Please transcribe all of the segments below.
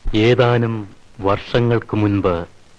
ഏതാനും വർഷങ്ങൾക്ക് മുൻപ്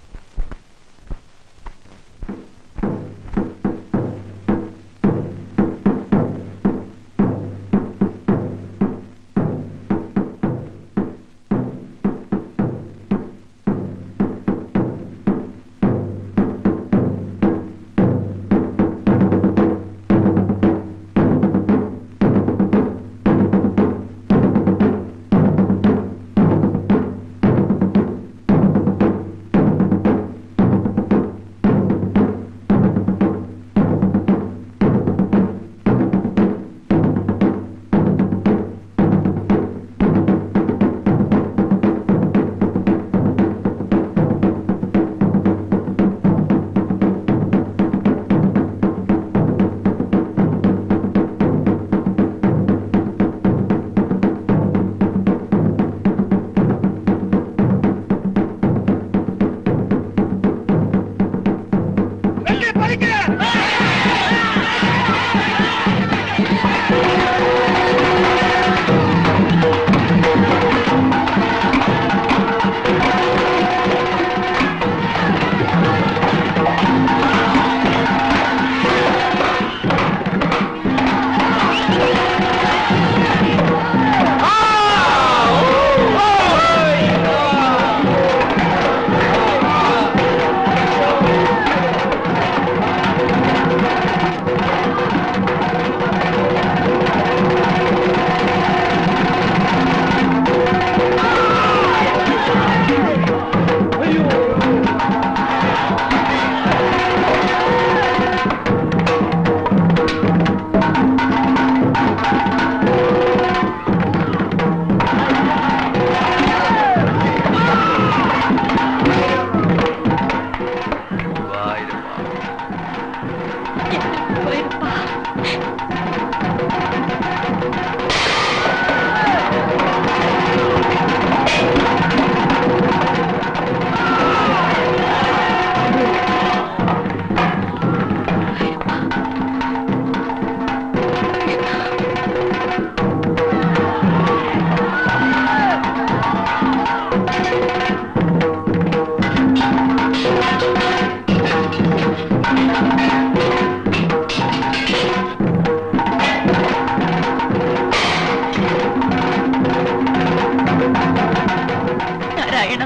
നാരായണ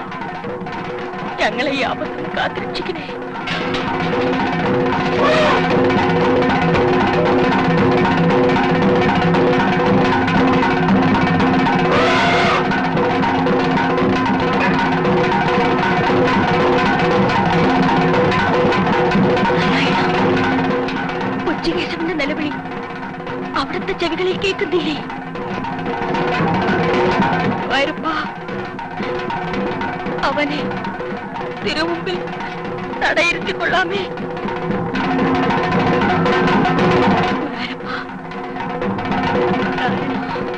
ഞങ്ങളെ ഈ ആപത്തിൽ കാത്തിരക്ഷിക്കണേ ഉച്ചകേശവന്റെ നിലവിളി അവിടുത്തെ ചെവികളിൽ കേൾക്കുന്നില്ലേ വരുപ്പാ അവനെ തിരുമുമ്പിൽ തടയിരുത്തിക്കൊള്ളാമേ ഗുരുവായൂരപ്പാ. നാരായണ.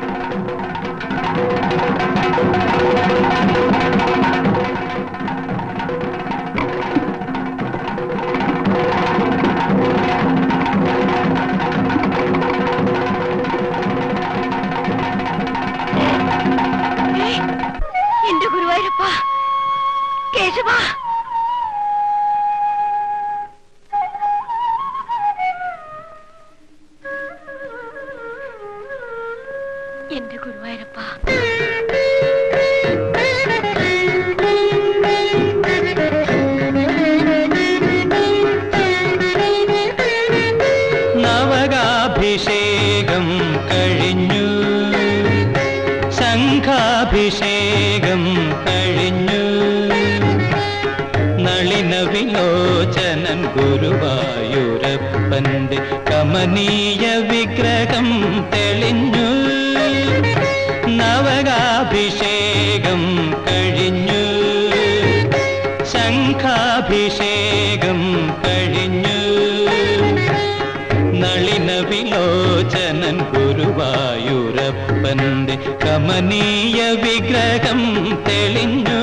ഏയ്, എന്റെ ഗുരുവായൂരപ്പ കേശവ എന്റെ ഗുരുവായൂരപ്പ നവകാഭിഷേകം കഴിഞ്ഞു ശംഖാഭിഷേകം കഴിഞ്ഞു നളിന വിലോചനൻ ഗുരുവായൂരപ്പന്റെ കമനീയ വിഗ്രഹം തെളിഞ്ഞു നവകാഭിഷേകം കഴിഞ്ഞു ശംഖാഭിഷേകം കഴിഞ്ഞു നളിന വിലോചനൻ ഗുരുവായൂരപ്പന്റെ കമനീയ വിഗ്രഹം തെളിഞ്ഞു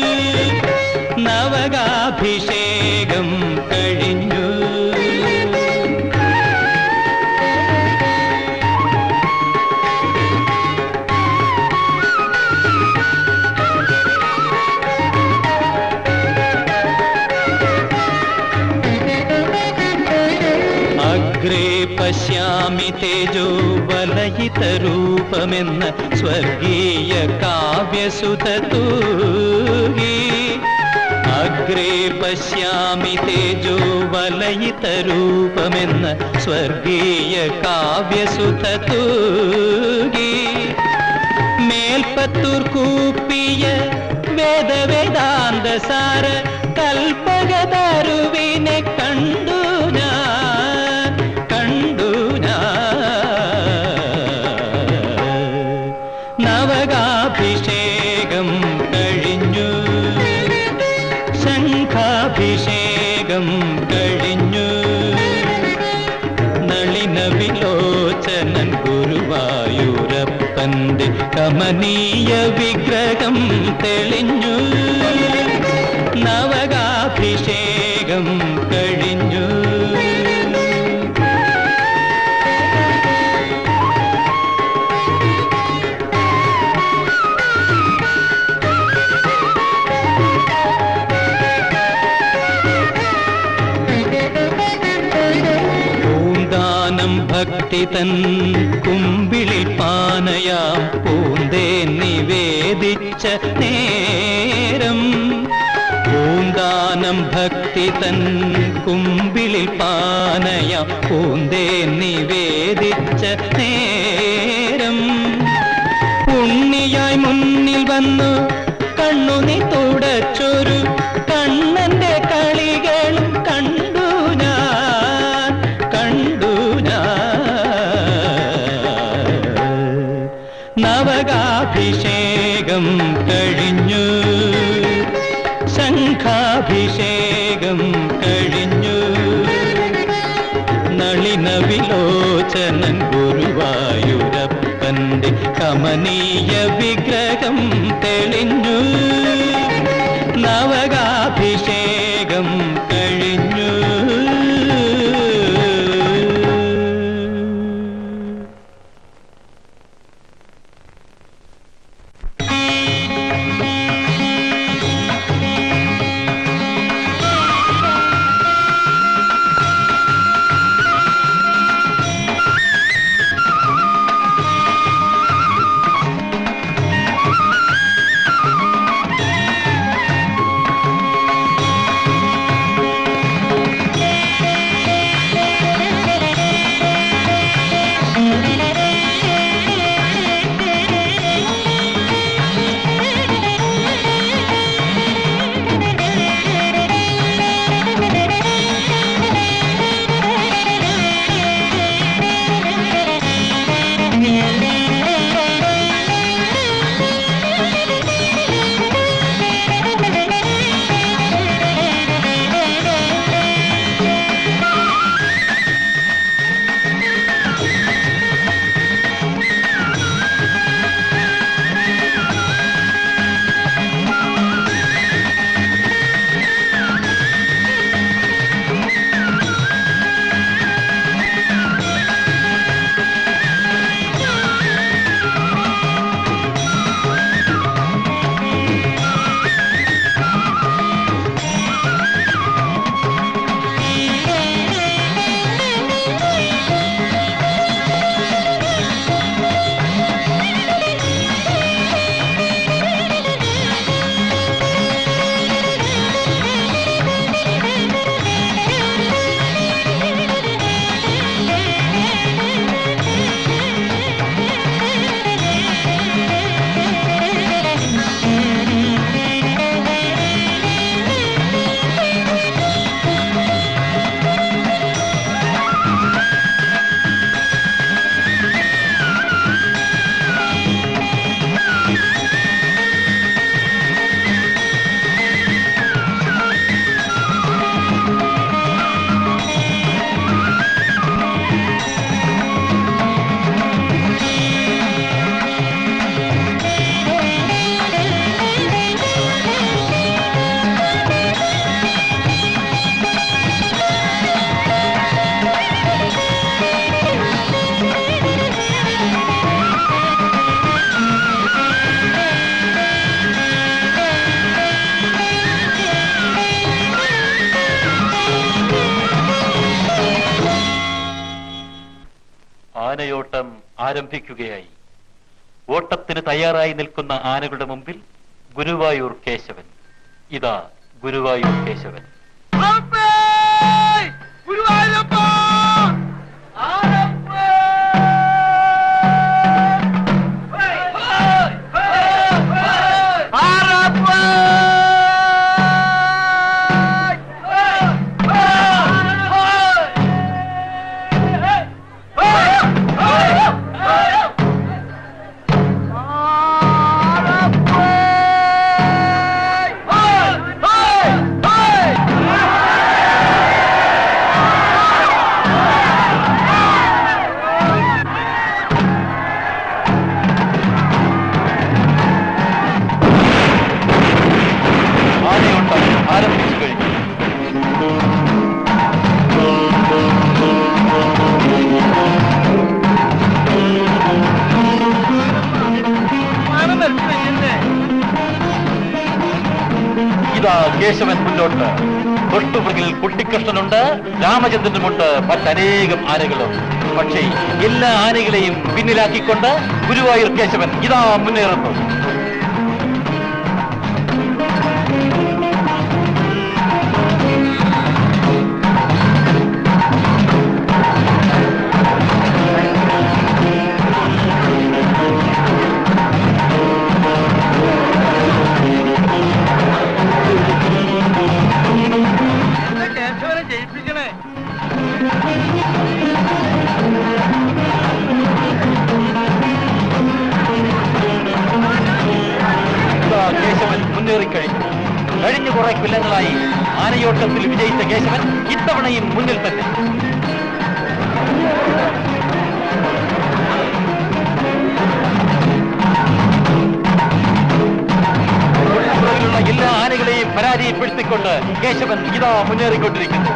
നവകാഭിഷേകം കഴിഞ്ഞു ആ പശ്യാമി തേജോ വലയിതരൂപമെന്ന സ്വർഗീയ കാവ്യസുത തൂകി അഗ്രേ പശ്യാമി തേജോ വലയിതരൂപമെന്ന സ്വർഗീയ കാവ്യസുത തൂകി മേൽപ്പത്തൂർ കൂപ്പിയ വേദവേദാന്ത സാര കൽപ്പകതരുവിനെ കണ്ടു ഞാൻ കണ്ടു ഞാൻ നവകാഭിഷേകം കഴിഞ്ഞു ശംഖാഭിഷേകം കഴിഞ്ഞു നളിന വിലോചനൻ ഗുരുവായൂരപ്പന്റെ കമനീയ വിഗ്രഹം തെളിഞ്ഞു നവകാഭിഷേകം കഴിഞ്ഞു പൂന്താനം ഭക്തി തൻ കുമ്പിളിൽ പാനയാം പൂന്തേ നിവേദിച്ച നേരം പൂന്താനം ഭക്തി തൻ കുമ്പിളിൽ പാനയാം പൂന്തേ നിവേദിച്ച നേരം ഉണ്ണിയായി മുന്നിൽ വന്നു കണ്ണുനി തുടച്ചൊരു കണ്ണന്റെ കളികളും കണ്ടു ഞാൻ കണ്ടു ഞാൻ നവകാഭിഷേകം കഴിഞ്ഞു ശംഖാഭിഷേകം കഴിഞ്ഞു നളിന വിലോചനൻ ഗുരുവായൂരപ്പന്റെ കമനീയ വിഗ്രഹം തെളിഞ്ഞു നവകാഭിഷേകം കഴിഞ്ഞു ആനയോട്ടം ആരംഭിക്കുകയായി ഓട്ടത്തിന് തയ്യാറായി നിൽക്കുന്ന ആനകളുടെ മുമ്പിൽ ഗുരുവായൂർ കേശവൻ ഇതാ ഗുരുവായൂർ കേശവൻ ആനയോട്ടം ആരംഭിച്ചു കഴിഞ്ഞു ഇതാ കേശവൻ മുന്നോട്ട് തൊട്ടുപുറകിൽ കുട്ടിക്കൃഷ്ണനുണ്ട് രാമചന്ദ്രനുമുണ്ട് മറ്റനേകം ആനകളും പക്ഷേ എല്ലാ ആനകളെയും പിന്നിലാക്കിക്കൊണ്ട് ഗുരുവായൂർ കേശവൻ ഇതാ മുന്നേറുന്നു ഇതാ കേശവൻ മുന്നേറിക്കഴിഞ്ഞു കഴിഞ്ഞ കുറെ കൊല്ലങ്ങളായി ആനയോട്ടത്തിൽ വിജയിച്ച കേശവൻ ഇത്തവണയും മുന്നിൽ തന്നെ പുറകിലുള്ള എല്ലാ ആനകളെയും പരാജയപ്പെടുത്തിക്കൊണ്ട് കേശവൻ ഇതാ മുന്നേറിക്കൊണ്ടിരിക്കുന്നു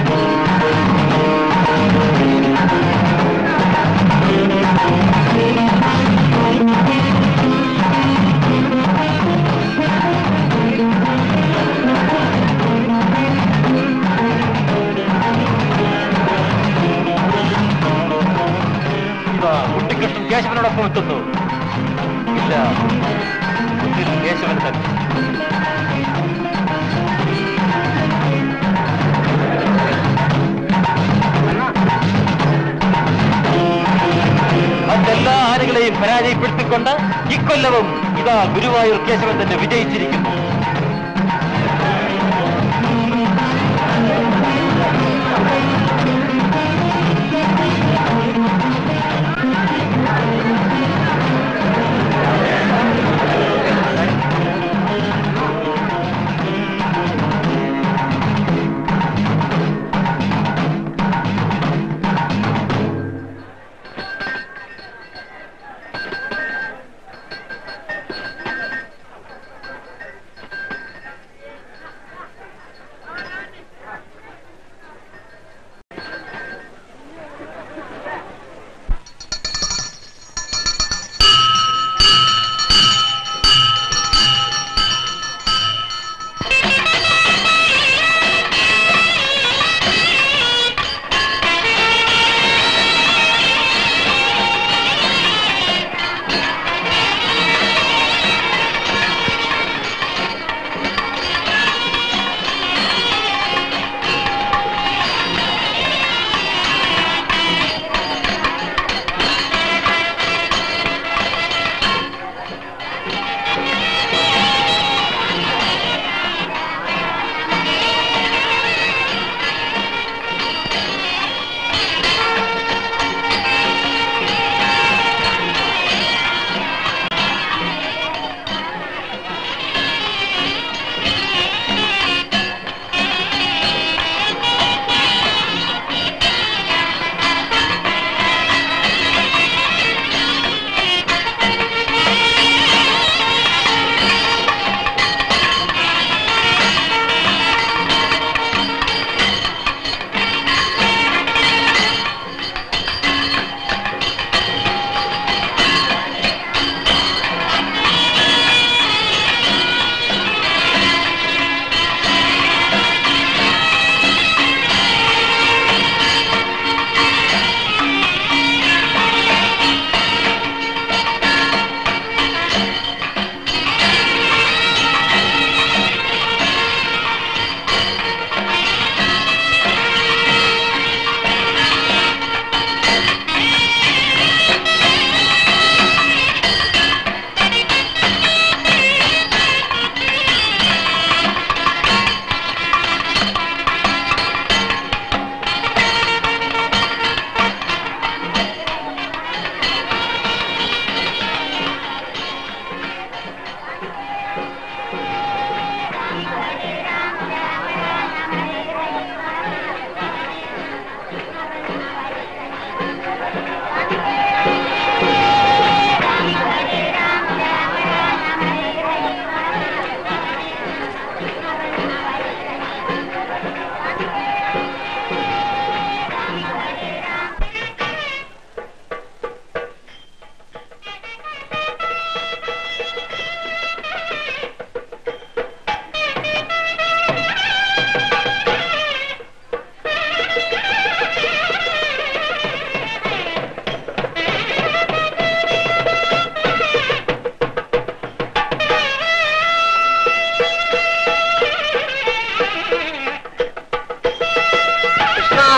ഇതാ കുട്ടിക്കൃഷ്ണൻ കേശവനോടൊപ്പം എത്തുന്നു ഇല്ല മുന്നിൽ കേശവൻ തന്നെ മറ്റെല്ലാ ആനകളെയും പരാജയപ്പെടുത്തിക്കൊണ്ട് ഇക്കൊല്ലവും ഇതാ ഗുരുവായൂർ കേശവൻ തന്നെ വിജയിച്ചിരിക്കുന്നു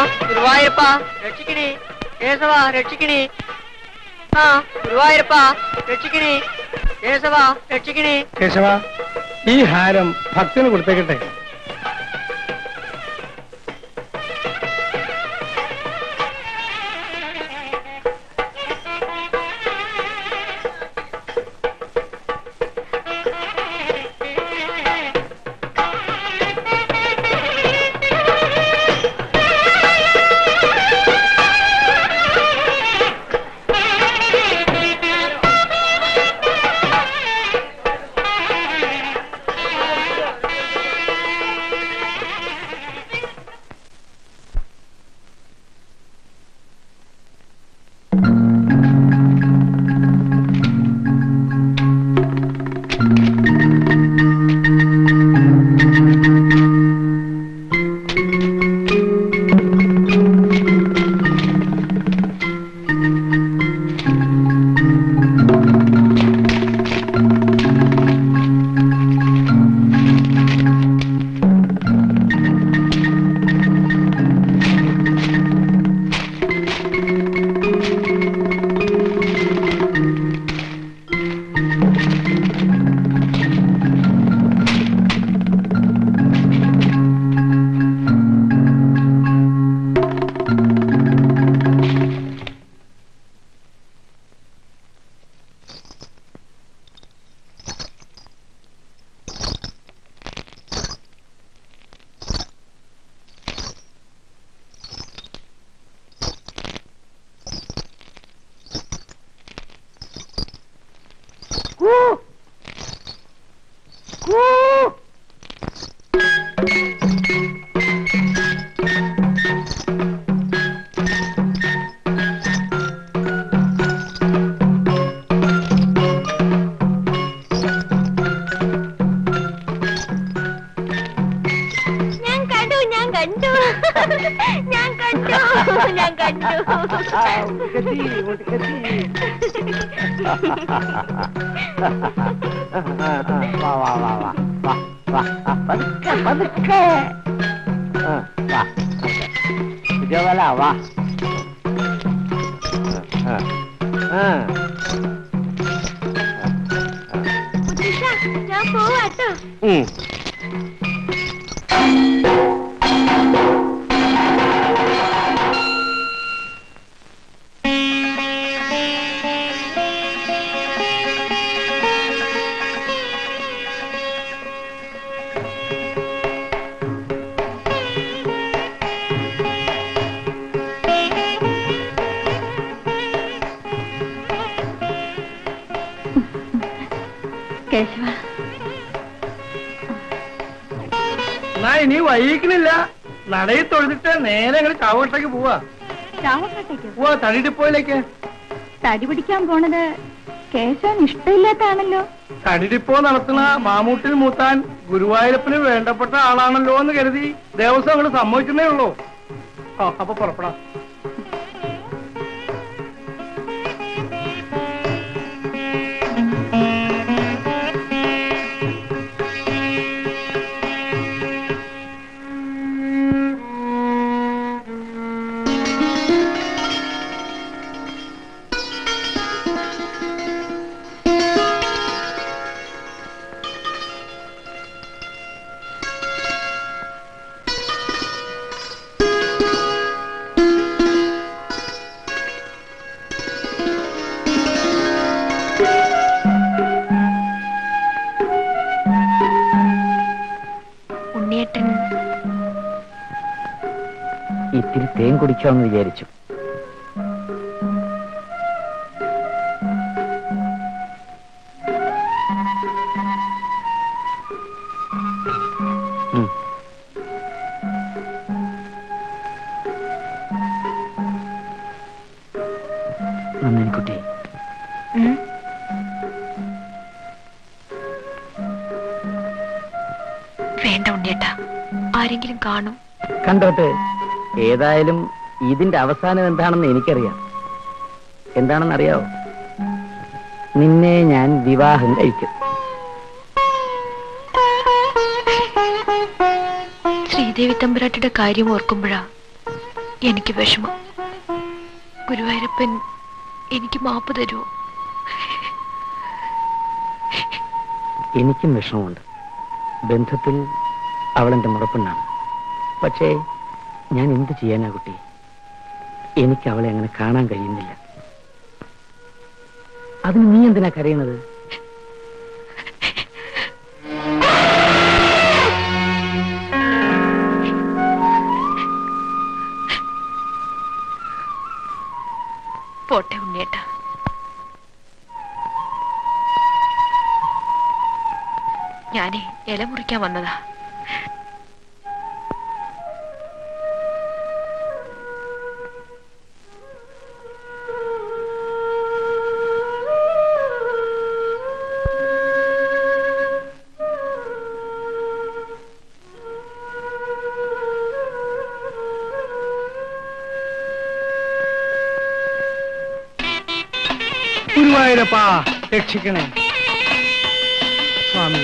ഗുരുവായൂരപ്പ രക്ഷിക്കണേ കേശവ രക്ഷിക്കണേ ആ ഗുരുവായൂരപ്പ രക്ഷിക്കണേ കേശവ രക്ഷിക്കണേ കേശവ ഈ ഹാരം ഭക്തന് കൊടുത്തേക്കട്ടെ ഞാൻ കണ്ടു ഞാൻ കണ്ടു ഞാൻ കണ്ടു ഞാൻ കണ്ടു വാ വാ വാ വാ വാ വാ ആ, പതുക്കെ പതുക്കെ ആ, വാ ഇതേപോലെ വാ ആ, ആ, ആ. മുത്തശ്ശ, ഞാൻ പോവാട്ടോ ഉം. കേശവ എന്നാ ഇനി വൈകിക്കണില്ല നടയിൽ തൊഴുതിട്ട് നേരെ ഞങ്ങൾ ചാവട്ടേക്ക് പോവാ ചാവക്കാട്ടേക്കോ പോവാ തടിഡിപ്പോയിലേക്ക് തടി പിടിക്കാൻ പോണത് കേശവൻ ഇഷ്ടമില്ലാത്താണല്ലോ തടിഡിപ്പോ നടത്തുന്ന മാമൂട്ടിൽ മൂത്താൻ ഗുരുവായൂരപ്പന് വേണ്ടപ്പെട്ട ആളാണല്ലോ എന്ന് കരുതി ദേവസ്വം അങ്ങോട്ട് സമ്മതിക്കുന്നേ ഉള്ളൂ ആ അപ്പൊ പുറപ്പെടാം ഉണ്ണിയേട്ടൻ ഇത്തിരി തേൻ കുടിക്കാമെന്ന് വിചാരിച്ചു ഉം. നന്ദിനിക്കുട്ടി ഉം? വേണ്ട ഉണ്ണിയേട്ടാ ആരെങ്കിലും കാണും കണ്ടോട്ടെ ഏതായാലും ഇതിന്റെ അവസാനം എന്താണെന്ന് എനിക്കറിയാം എന്താണെന്ന് അറിയാവോ നിന്നെ ഞാൻ വിവാഹം കഴിക്കും ശ്രീദേവി തമ്പുരാട്ടിയുടെ കാര്യം ഓർക്കുമ്പോഴാ എനിക്ക് വിഷമം ഗുരുവായൂരപ്പൻ എനിക്ക് മാപ്പ് തരുമോ എനിക്കും വിഷമമുണ്ട് ബന്ധത്തിൽ അവളെന്റെ മുറപ്പെണ്ണാണ് പക്ഷേ ഞാൻ എന്ത് ചെയ്യാനാ കുട്ടി എനിക്ക് അവളെ അങ്ങനെ കാണാൻ കഴിയുന്നില്ല അതിന് നീ എന്തിനാ കരയുന്നത് പോട്ടെ ഉണ്ണിയേട്ടാ ഞാനേ ഇല മുറിക്കാൻ വന്നതാ ഗുരുവായൂരപ്പാ രക്ഷിക്കണേ സ്വാമി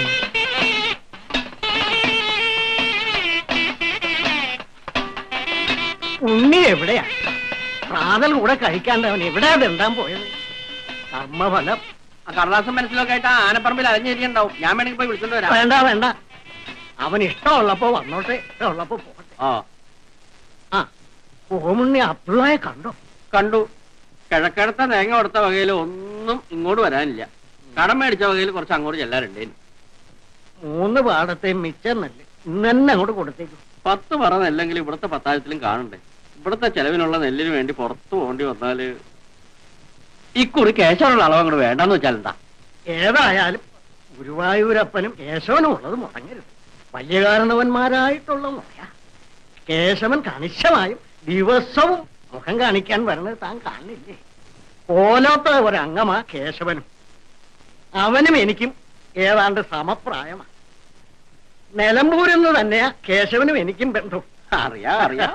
ഉണ്ണി എവിടെയാ പ്രാതൽ കൂടെ കഴിക്കാണ്ട് അവൻ എവിടെയാ ദണ്ടാൻ പോയത് കർമ്മഫലം ആ കടലാസം മനസ്സിലൊക്കെ ആയിട്ട് ആ ആനപ്പറമ്പിൽ അലഞ്ഞേരിയുണ്ടാവും ഞാൻ വേണമെങ്കിൽ പോയി വിളിച്ചോണ്ട് വരാം വേണ്ട വേണ്ട അവൻ ഇഷ്ടമുള്ളപ്പോ വന്നോട്ടെ ഇഷ്ടമുള്ളപ്പോ പോട്ടെ ആ ആ ഓമുണ്ണി അബ്ദുള്ളയെ കണ്ടോ കണ്ടു കിഴക്കടത്ത തേങ്ങ കൊടുത്ത വകയിൽ ഒന്നും ഇങ്ങോട്ട് വരാനില്ല കടം മേടിച്ച വകയിൽ കുറച്ച് അങ്ങോട്ട് ചെല്ലാറുണ്ടേന് മൂന്ന് പാടത്തെ മിച്ചം നെല്ല് ഇന്ന് തന്നെ അങ്ങോട്ട് കൊടുത്തേക്കും പത്ത് പറ നെല്ലെങ്കിൽ ഇവിടുത്തെ പത്താഴത്തിലും കാണണ്ടേ ഇവിടുത്തെ ചെലവിനുള്ള നെല്ലിന് വേണ്ടി പുറത്തു പോകേണ്ടി വന്നാല് ഇക്കുറി കേശവനുള്ള അളവ് അങ്ങോട്ട് വേണ്ടെന്ന് വെച്ചാൽ എന്താ ഏതായാലും ഗുരുവായൂരപ്പനും കേശവനും ഉള്ളത് മുടങ്ങരുത് വലിയ കാരണവന്മാരായിട്ടുള്ള മുറയ കേശവൻ കണിശമായും ദിവസവും മുഖം കാണിക്കാൻ വരുന്നത് താൻ കാണില്ലേ ഓലോത്ത ഒരംഗമാ കേശവനും അവനും എനിക്കും ഏതാണ്ട് സമപ്രായമാണ് നിലമ്പൂരിൽ നിന്ന് തന്നെയാ കേശവനും എനിക്കും ബന്ധം അറിയാ അറിയാ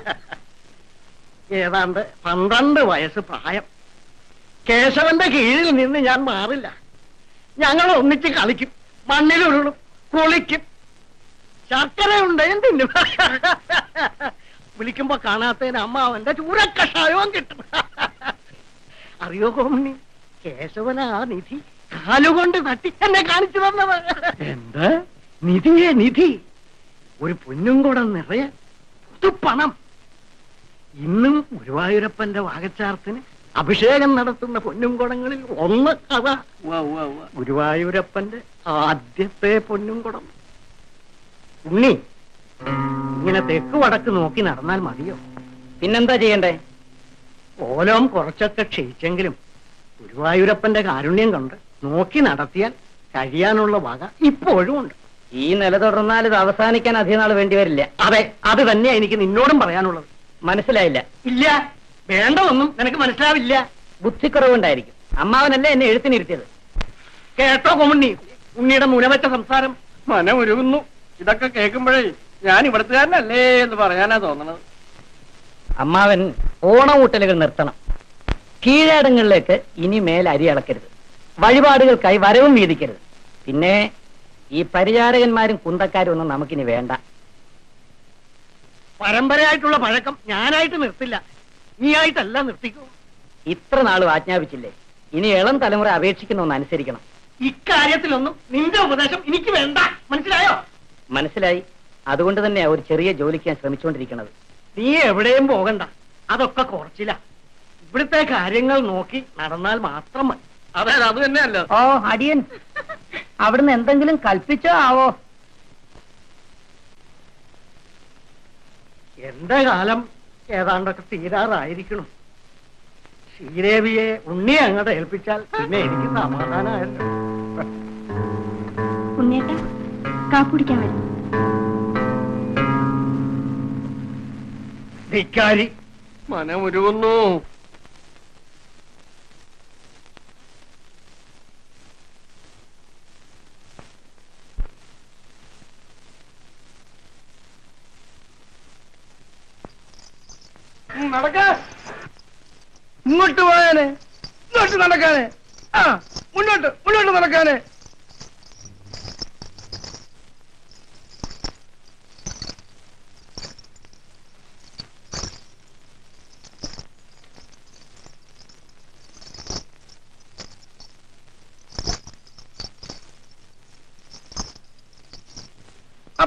ഏതാണ്ട് പന്ത്രണ്ട് വയസ്സ് പ്രായം കേശവന്റെ കീഴിൽ നിന്ന് ഞാൻ മാറില്ല ഞങ്ങൾ ഒന്നിച്ച് കളിക്കും മണ്ണിലുരുളും കുളിക്കും ശർക്കര ഉണ്ടേം തിന്നും വിളിക്കുമ്പോ കാണാത്തതിന് അമ്മാവന്റെ ചൂരക്കഷായവും കിട്ടും അറിയോ കോമണി കേശവന ആ നിധി കാലുകൊണ്ട് തട്ടി എന്നെ കാണിച്ചു തന്നത് എന്ത് നിധിയെ നിധി ഒരു പൊന്നും കൂടെ നിറയെ പുതുപ്പണം ഇന്നും ഗുരുവായൂരപ്പന്റെ വാകച്ചാർത്തിന് അഭിഷേകം നടത്തുന്ന പൊന്നുംകുടങ്ങളിൽ ഒന്ന് അതാ ഉവ്വ, ഉവ്വ, ഉവ്വ. ഗുരുവായൂരപ്പന്റെ ആദ്യത്തെ പൊന്നുംകുടം ഉണ്ണി ഇങ്ങനെ തെക്ക് വടക്ക് നോക്കി നടന്നാൽ മതിയോ പിന്നെന്താ ചെയ്യണ്ടേ ഓലം കുറച്ചൊക്കെ ക്ഷയിച്ചെങ്കിലും ഗുരുവായൂരപ്പന്റെ കാരുണ്യം കൊണ്ട് നോക്കി നടത്തിയാൽ കഴിയാനുള്ള വക ഇപ്പോഴും ഉണ്ട് ഈ നില തുടർന്നാൽ ഇത് അവസാനിക്കാൻ അധികം നാൾ വേണ്ടി വരില്ല അതെ അത് തന്നെയാ എനിക്ക് നിന്നോടും പറയാനുള്ളത് മനസ്സിലായില്ല ഇല്ല വേണ്ടതൊന്നും നിനക്ക് മനസ്സിലാവില്ല ബുദ്ധിക്കുറവുണ്ടായിരിക്കും അമ്മാവനല്ലേ എന്നെ എഴുത്തിനിരുത്തിയത് കേട്ടോ കൊമുണ്ണി ഉണ്ണിയുടെ മുനവറ്റ സംസാരം മനമുരുകുന്നു ഇതൊക്കെ കേൾക്കുമ്പോഴേ ഞാൻ ഇവിടുത്തുകാരനല്ലേ എന്ന് പറയാനാ തോന്നണത് അമ്മാവൻ ഓണമൂട്ടലുകൾ നിർത്തണം കീഴടങ്ങളിലേക്ക് ഇനി മേൽ അരി അളക്കരുത് വഴിപാടുകൾക്കായി വരവും വീതിക്കരുത് പിന്നെ ഈ പരിചാരകന്മാരും കുന്തക്കാരും ഒന്നും നമുക്കിനി വേണ്ട പരമ്പരയായിട്ടുള്ള പഴക്കം ഞാനായിട്ട് നിർത്തില്ല നീയായിട്ടല്ല നിർത്തിക്കൂ ഇത്ര നാളും ആജ്ഞാപിച്ചില്ലേ ഇനി ഇളം തലമുറ അപേക്ഷിക്കുന്ന ഒന്ന് അനുസരിക്കണം ഇക്കാര്യത്തിലൊന്നും നിന്റെ ഉപദേശം എനിക്ക് വേണ്ട മനസ്സിലായോ മനസ്സിലായി അതുകൊണ്ട് തന്നെയാ ഒരു ചെറിയ ജോലിക്ക് ഞാൻ ശ്രമിച്ചുകൊണ്ടിരിക്കുന്നത് നീ എവിടെയും പോകണ്ട അതൊക്കെ കുറച്ചില്ല ഇവിടുത്തെ കാര്യങ്ങൾ നോക്കി നടന്നാൽ മാത്രം മതി അതെ അത് തന്നെയല്ലോ ഓ അടിയൻ അവിടുന്ന് എന്തെങ്കിലും കൽപ്പിച്ചോ ആവോ എന്റെ കാലം ഏതാണ്ടൊക്കെ തീരാറായിരിക്കണം ശ്രീദേവിയെ ഉണ്ണിയെ അങ്ങോട്ട് ഏൽപ്പിച്ചാൽ പിന്നെ എനിക്ക് സമാധാനമായല്ലോ ഉണ്ണിയേട്ടാ കാപ്പുടിക്കാൻ വരും ധിക്കാരി മനമുരുകുന്നു നടക്ക ഇങ്ങോട്ട് പോയാനെ ഇങ്ങോട്ട് നടക്കാനെ ആ മുന്നോട്ട് മുന്നോട്ട് നടക്കാനെ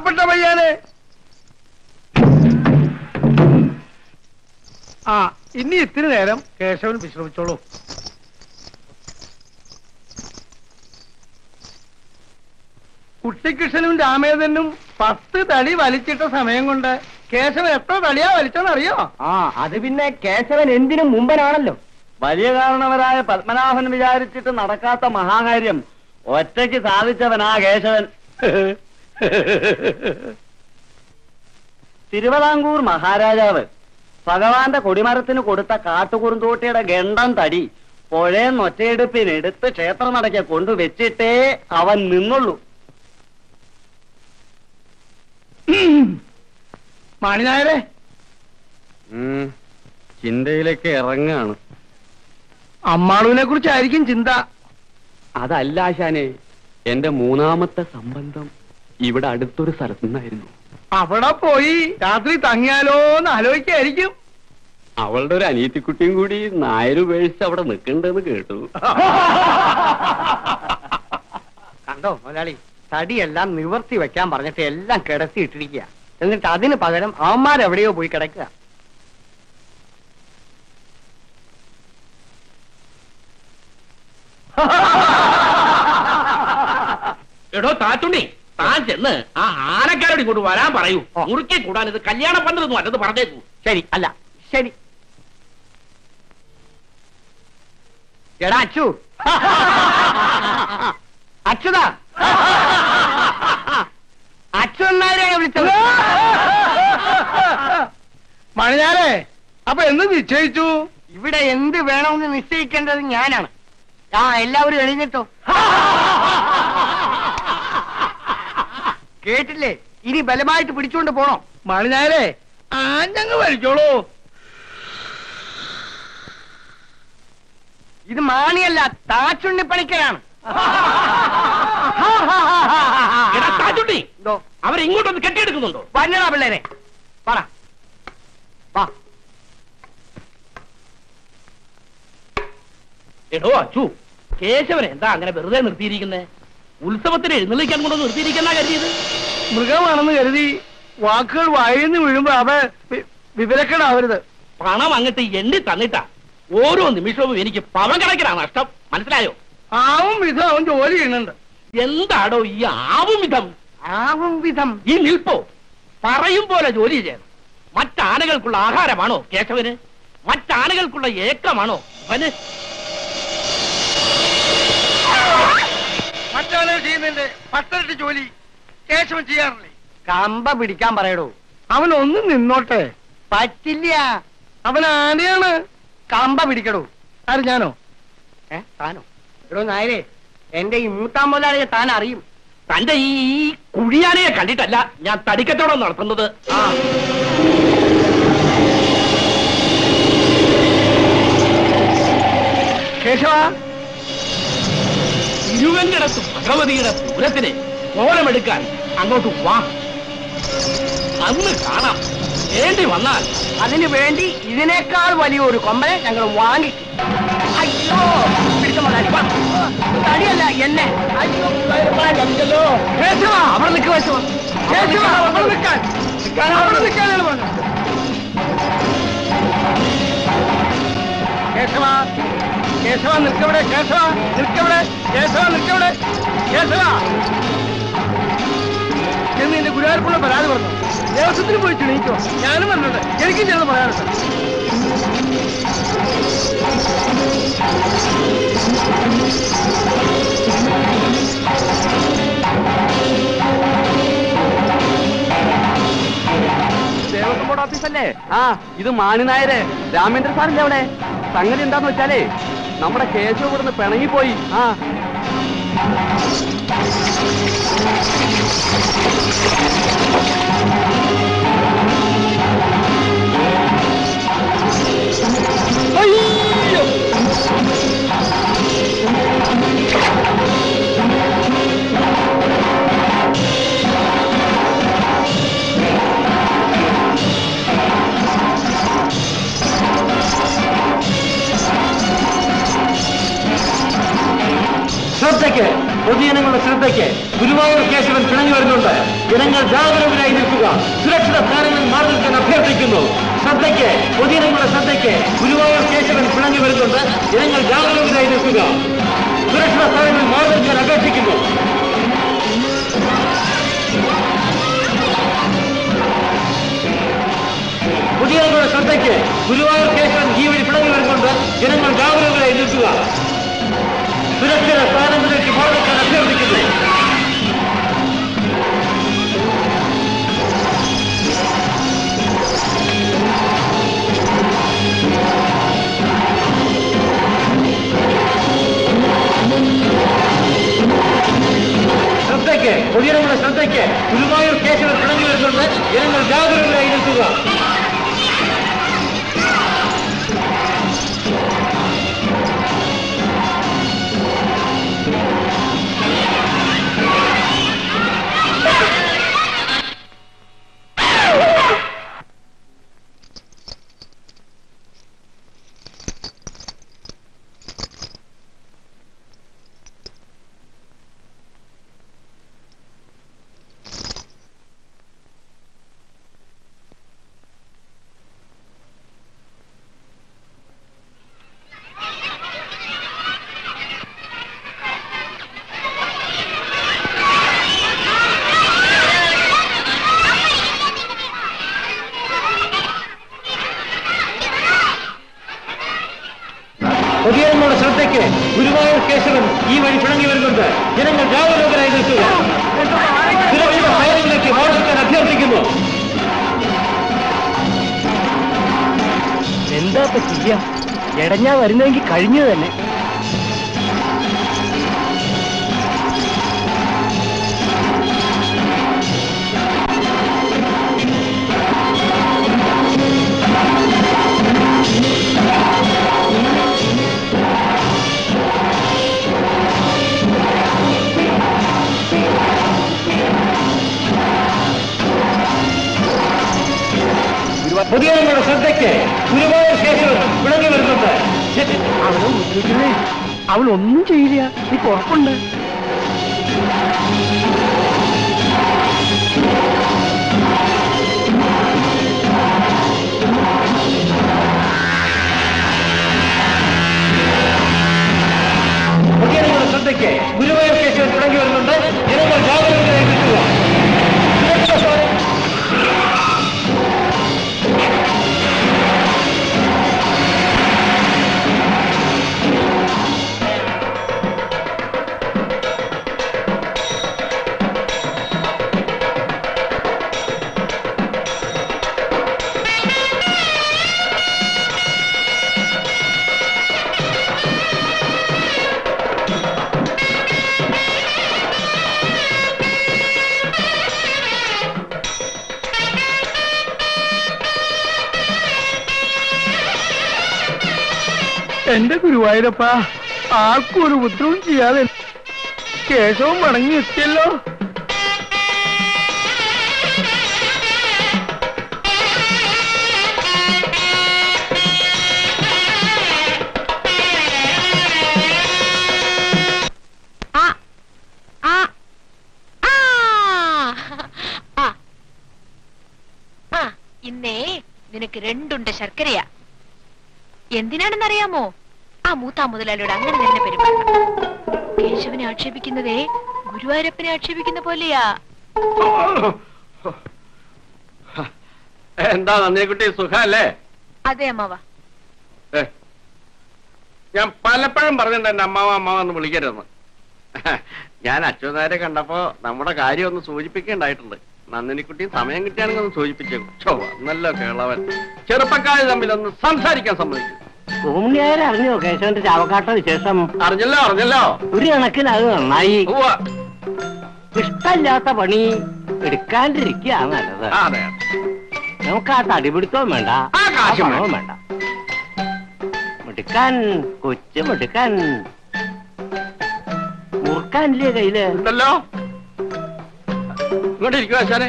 പാവപ്പെട്ട പയ്യാനെ ആ ഇനി ഇത്തിരി നേരം കേശവൻ വിശ്രമിച്ചോളൂ കുട്ടിക്കൃഷ്ണനും രാമേന്ദ്രനും പത്ത് തടി വലിച്ചിട്ട സമയം കൊണ്ട് കേശവൻ എത്ര തടിയാ വലിച്ചോന്നറിയോ ആ അത് പിന്നെ കേശവൻ എന്തിനും മുമ്പനാണല്ലോ വലിയ കാരണവരായ പത്മനാഭൻ വിചാരിച്ചിട്ട് നടക്കാത്ത മഹാകാര്യം ഒറ്റയ്ക്ക് സാധിച്ചവനാ കേശവൻ തിരുവിതാംകൂർ മഹാരാജാവ് ഭഗവാന്റെ കൊടിമരത്തിന് കൊടുത്ത കാട്ടുകുറുന്തോട്ടിയുടെ ഗണ്ടം തടി പുഴയെന്ന് ഒറ്റയെടുപ്പിന് എടുത്ത് ക്ഷേത്ര നടക്കെ കൊണ്ടുവച്ചിട്ടേ അവൻ നിന്നുള്ളൂ മാണിനായരെ ചിന്തയിലേക്ക് ഇറങ്ങാണ് അമ്മാളുവിനെ കുറിച്ചായിരിക്കും ചിന്ത അതല്ല ആശാനെ എന്റെ മൂന്നാമത്തെ സംബന്ധം ഇവിടെ അടുത്തൊരു സ്ഥലത്തു നിന്നായിരുന്നു അവിടെ പോയി രാത്രി തങ്ങിയാലോ എന്ന് ആലോചിക്കായിരിക്കും അവളുടെ ഒരു അനിയത്തിക്കുട്ടിയും കൂടി നായര് ഉപേക്ഷിച്ച് അവിടെ നിൽക്കണ്ടെന്ന് കേട്ടു കണ്ടോ മുതലാളി തടിയെല്ലാം നിവർത്തി വെക്കാൻ പറഞ്ഞിട്ട് എല്ലാം കിടത്തി ഇട്ടിരിക്കുക എന്നിട്ട് അതിന് പകരം അവന്മാരെവിടെയോ പോയി കിടക്കുക എടോ താറ്റുണ്ണി താൻ ചെന്ന് ആ ആനക്കാരോട് ഇങ്ങോട്ട് വരാൻ പറയൂ മുറുക്കി കൂടാൻ ഇത് കല്യാണ പന്തലൊന്നും അല്ലെന്ന് പറഞ്ഞേക്കൂ ശരി അല്ല ശരി എടാ അച്ചു അച്യുതാ അച്ചു എന്നാരെയാണ് വിളിച്ചത് മണിഞ്ഞാലേ അപ്പൊ എന്ന് നിശ്ചയിച്ചു ഇവിടെ എന്ത് വേണമെന്ന് നിശ്ചയിക്കേണ്ടത് ഞാനാണ് ആ എല്ലാവരും എഴുന്നേറ്റോ കേട്ടില്ലേ ഇനി ബലമായിട്ട് പിടിച്ചുകൊണ്ട് പോണോ മണിഞ്ഞാലേ ആഞ്ഞങ്ങ് വലിച്ചോളൂ ഇത് മാണിയല്ല താച്ചുണ്ണിപ്പണിക്കരാണ് എടാ താറ്റുണ്ണി എന്തോ അവരിങ്ങോട്ടൊന്ന് കെട്ടിയെടുക്കുന്നുണ്ടോ വന്നടാ പിള്ളേരെ പറ വാ എടോ അച്ചു കേശവനെ എന്താ അങ്ങനെ വെറുതെ നിർത്തിയിരിക്കുന്നേ ഉത്സവത്തിന് എഴുന്നള്ളിക്കാൻ കൊണ്ടൊന്ന് നിർത്തിയിരിക്കുന്ന കരുതിയത് മൃഗമാണെന്ന് കരുതി വാക്കുകൾ വായിന്ന് വീഴുമ്പോ അവ വി- വിവരക്കേടാവരുത് പണം അങ്ങട്ട് എണ്ണി തന്നിട്ടാ ഓരോ നിമിഷവും എനിക്ക് പവൻ കണക്കിനാ നഷ്ടം മനസ്സിലായോ ആവും വിധം അവൻ ജോലി ചെയ്യുന്നുണ്ട് എന്താടോ ഈ ആവും വിധം ആവും വിധം ഈ നിൽപ്പോ പറയും പോലെ ജോലി ചെയ്യണം മറ്റാനകൾക്കുള്ള ആഹാരമാണോ കേശവന് മറ്റാനകൾക്കുള്ള ഏക്കമാണോ അവന് മറ്റാളുകൾ ചെയ്യുന്നതിന്റെ പത്തരട്ട് ജോലി കേശവൻ ചെയ്യാറില്ലേ കമ്പ പിടിക്കാൻ പറയടോ അവൻ ഒന്നും നിന്നോട്ടെ പറ്റില്ല അവൻ ആനയാണ് കമ്പ പിടിക്കടോ ആര് ഞാനോ ഏ താനോ എടോ നായരെ എന്റെ ഈ മൂത്താം മുതലാളിയെ താൻ അറിയും തന്റെ ഈ ഈ കുഴിയാനയെ കണ്ടിട്ടല്ല ഞാൻ തടിക്കച്ചവടം നടത്തുന്നത് ആ കേശവ ഇരുവങ്കിടത്ത് ഭഗവതിയുടെ പൂരത്തിന് കോലമെടുക്കാൻ അങ്ങോട്ട് വാ അന്ന് കാണാം വേണ്ടി വന്നാൽ അതിനു വേണ്ടി ഇതിനേക്കാൾ വലിയൊരു കൊമ്പനെ ഞങ്ങൾ വാങ്ങിക്കും അയ്യോ പിടിച്ച മുതലാളി വാ. തടിയല്ല എന്നെ അയ്യോ കരിച്ചല്ലോ. കേശവ അവിടെ നിൽക്കുക കേശവ കേശവ അവിടെ നിൽക്കാൻ അവിടെ നിൽക്കാനാണ് പറഞ്ഞത് കേശവ കേശവ നിൽക്കവിടെ കേശവ നിൽക്കവിടെ കേശവ നിൽക്കവിടെ കേശവ എന്ന് എന്റെ ഗുരുവായൂർപ്പുള്ള പരാതി പറഞ്ഞു ദേവസ്വത്തിന് പോയി ക്ഷണിക്കോ ഞാനും വന്നിട്ടുണ്ട് എനിക്കും ചെന്ന് പറയാനുണ്ട് ദേവസ്വം ബോർഡ് ഓഫീസല്ലേ ആ ഇത് മാണിനായര് രാമേന്ദ്ര സാറിന്റെ അവിടെ സംഗതി എന്താന്ന് വെച്ചാലേ നമ്മുടെ കേശവ് ഇവിടുന്ന് പിണങ്ങിപ്പോയി ആ ശ്രദ്ധയ്ക്ക് പൊതുജനങ്ങളുടെ ശ്രദ്ധയ്ക്ക് ഗുരുവായൂർ കേശവൻ പിണങ്ങി വരുന്നുണ്ട് ജനങ്ങൾ ജാഗരൂകരായി നിൽക്കുക സുരക്ഷിത സ്ഥാനങ്ങളിൽ മാറി നിൽക്കാൻ അഭ്യർത്ഥിക്കുന്നു ശ്രദ്ധയ്ക്ക് പൊതുജനങ്ങളുടെ ശ്രദ്ധയ്ക്ക് ഗുരുവായൂർ കേശവൻ പിണങ്ങി വരുന്നുണ്ട് ജനങ്ങൾ ജാഗരൂകരായി നിൽക്കുക സുരക്ഷിത സ്ഥാനങ്ങളിൽ മാറി നിൽക്കാൻ അപേക്ഷിക്കുന്നു പൊതുജനങ്ങളുടെ ശ്രദ്ധയ്ക്ക് ഗുരുവായൂർ കേശവൻ ഈ വഴി പിണങ്ങി വരുന്നുണ്ട് ജനങ്ങൾ ജാഗരൂകരായി നിൽക്കുക സുരക്ഷിത സ്ഥാനങ്ങളിലേക്ക് മാറി നിൽക്കാൻ അഭ്യർത്ഥിക്കുന്നു ശ്രദ്ധയ്ക്ക് പൊതുജനങ്ങളുടെ ശ്രദ്ധയ്ക്ക് ഗുരുവായൂർ കേശവൻ പിണങ്ങി വരുന്നുണ്ട് ജനങ്ങൾ ജാഗരൂകരായി നിൽക്കുക പൊതുജനങ്ങളുടെ ശ്രദ്ധയ്ക്ക് ഗുരുവായൂർ കേശവൻ ഈ വഴി പിണങ്ങി വരുന്നുണ്ട് ജനങ്ങൾ ജാഗരൂകരായി നിൽക്കുക സുരക്ഷിത സ്ഥാനങ്ങളിലേക്ക് മാറി നിൽക്കാൻ അഭ്യർത്ഥിക്കുന്നു എന്താ ഇപ്പൊ ചെയ്യാ എടഞ്ഞാ വരുന്നെങ്കിൽ കഴിഞ്ഞു തന്നെ പൊതുജനങ്ങളുടെ ശ്രദ്ധയ്ക്ക് ഗുരുവായൂർ കേശവൻ പിണങ്ങി വരുന്നുണ്ട് ജന- അവളെ ഉപദ്രവിക്കുന്നേ അവൾ ഒന്നും ചെയ്യില്ല നീ കുഴപ്പമുണ്ട് പൊതുജനങ്ങളുടെ ശ്രദ്ധയ്ക്ക് ഗുരുവായൂർ കേശവൻ പിണങ്ങി വരുന്നുണ്ട് ജനങ്ങൾ ജാഗരൂകരായി നിൽക്കുക സുരക്ഷിത സ്ഥാനം- എന്റെ ഗുരുവായൂരപ്പ ആർക്കും ഒരു ഉപദ്രവം ചെയ്യാതെ കേശവും മടങ്ങി എത്തിയല്ലോ ആ ആ ആ ആ ആ ഇന്നേ നിനക്ക് രണ്ടുണ്ട് ശർക്കരയാ എന്തിനാണെന്നറിയാമോ ആ മൂത്താ മുതലാളിയോട് അങ്ങനെ തന്നെ പെരുമാറണം കേശവനെ ആക്ഷേപിക്കുന്നതേ ഗുരുവായൂരപ്പനെ ആക്ഷേപിക്കുന്ന പോലെയാ എന്താ നന്ദിക്കുട്ടി സുഖല്ലേ അതെ അമ്മാവ ഏ, ഞാൻ പലപ്പോഴും പറഞ്ഞിട്ടുണ്ട് എന്റെ അമ്മാവ അമ്മാവ എന്ന് വിളിക്കരുതെന്ന് ഞാൻ അച്യുതാരെ കണ്ടപ്പോ നമ്മുടെ കാര്യം ഒന്ന് സൂചിപ്പിക്കേണ്ടായിട്ടുണ്ട് നന്ദിനിക്കുട്ടി സമയം കിട്ടിയാണെങ്കിൽ ഒന്ന് സൂചിപ്പിച്ചേക്കും ചോ നല്ല കേളവൻ ചെറുപ്പക്കാര് തമ്മിൽ ഒന്ന് സംസാരിക്കാൻ സമ്മതിക്കും ഭൂമിയാരെ അറിഞ്ഞോ കേശവന്റെ ചാവക്കാട്ട വിശേഷം അറിഞ്ഞല്ലോ അറിഞ്ഞല്ലോ ഒരു കണക്കിന് അത് നന്നായി ഉവ്വ. ഇഷ്ടമില്ലാത്ത പണി എടുക്കാണ്ടിരിക്കുക നല്ലത് ആ, അതെ നമുക്ക് ആ തടിപിടുത്തവും വേണ്ട ആ കാശും പണവും വേണ്ട. വേണ്ട മിടുക്കാൻ കൊച്ചു മിടുക്കാൻ മുറുക്കാനില്ലേ കയ്യില് ഉണ്ടല്ലോ ഇങ്ങോട്ട് ഇരിക്കുക ആശാനെ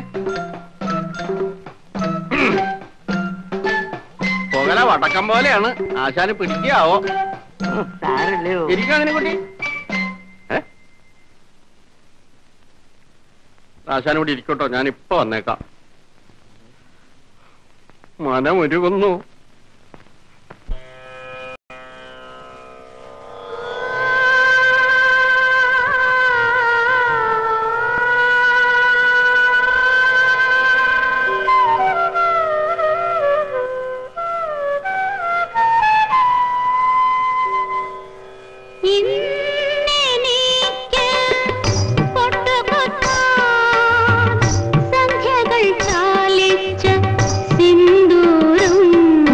പുകല വടക്കം പോലെയാണ് ആശാന് പിടിക്കാവോ ഉം, സാരമില്ലയോ ഇരിക്കുക അതിനെ കുട്ടി ആശാൻ ഇവിടെ ഇരിക്കട്ടോ ഞാൻ ഇപ്പൊ വന്നേക്കാം മനമൊരുകുന്നു ഇന്നെനിക്ക് പൊട്ടുകുത്താൻ സന്ധ്യകൾ ചാലിച്ച സിന്ദൂരം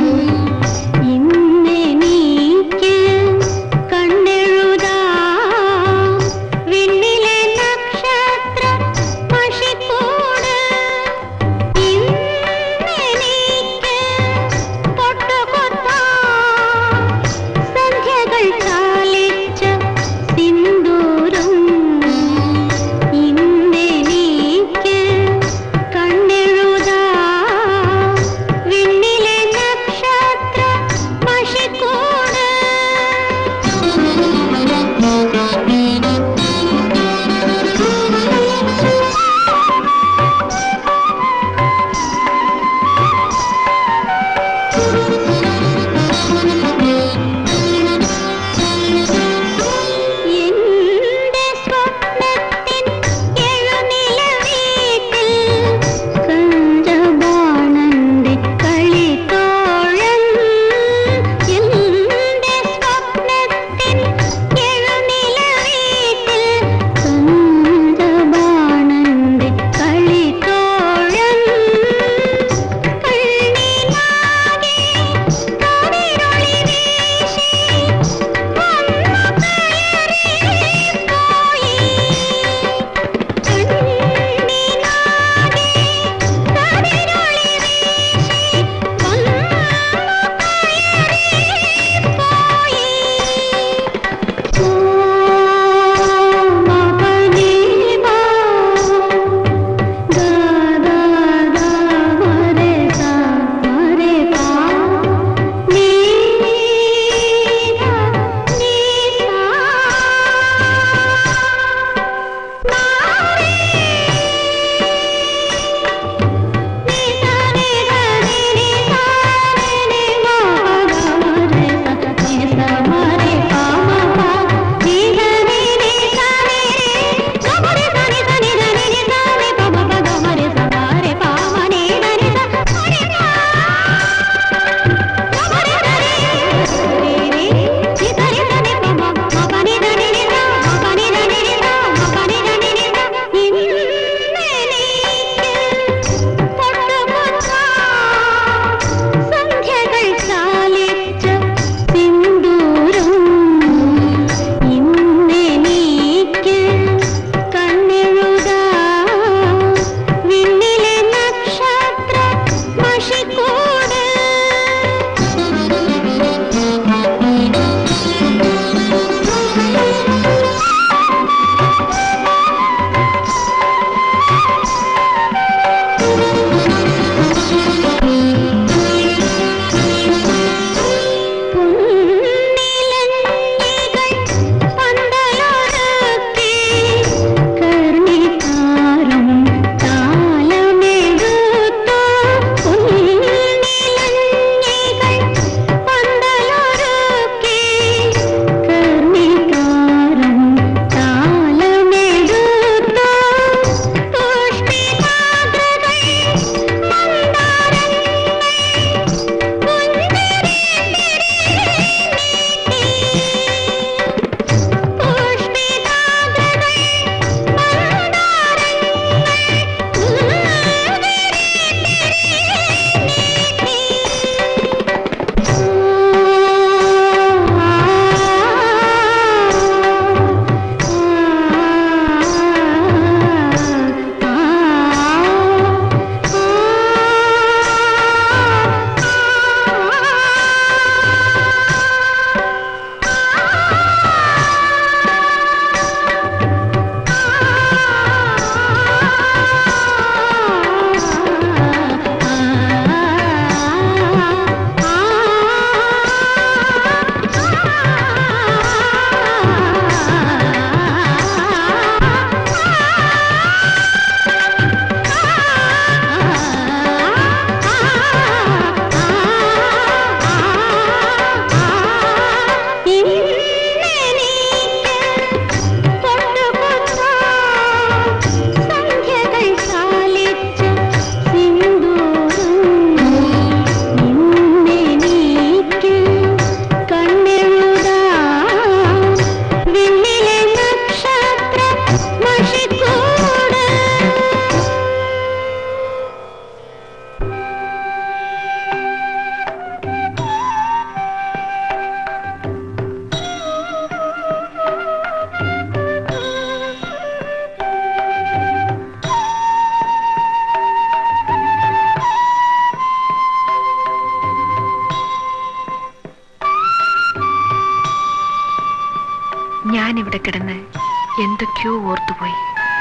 ഞാൻ ഇവിടെ കിടന്ന് എന്തൊക്കെയോ ഓർത്തുപോയി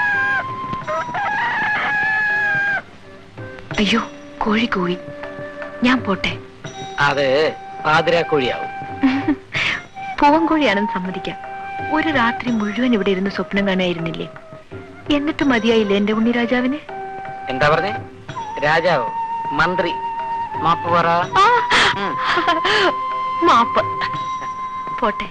അയ്യോ കോഴി കൂവി ഞാൻ പോട്ടെ അത് പാതിരാക്കോഴിയാവും പൂവൻകോഴിയാണെന്ന് സമ്മതിക്കാം ഒരു രാത്രി മുഴുവൻ ഇവിടെ ഇരുന്ന് സ്വപ്നം കാണായിരുന്നില്ലേ എന്നിട്ട് മതിയായില്ലേ എന്റെ ഉണ്ണിരാജാവിന് എന്താ പറഞ്ഞേ രാജാവ് മന്ത്രി മാപ്പ് പറ ആ! മാപ്പ് പോട്ടെ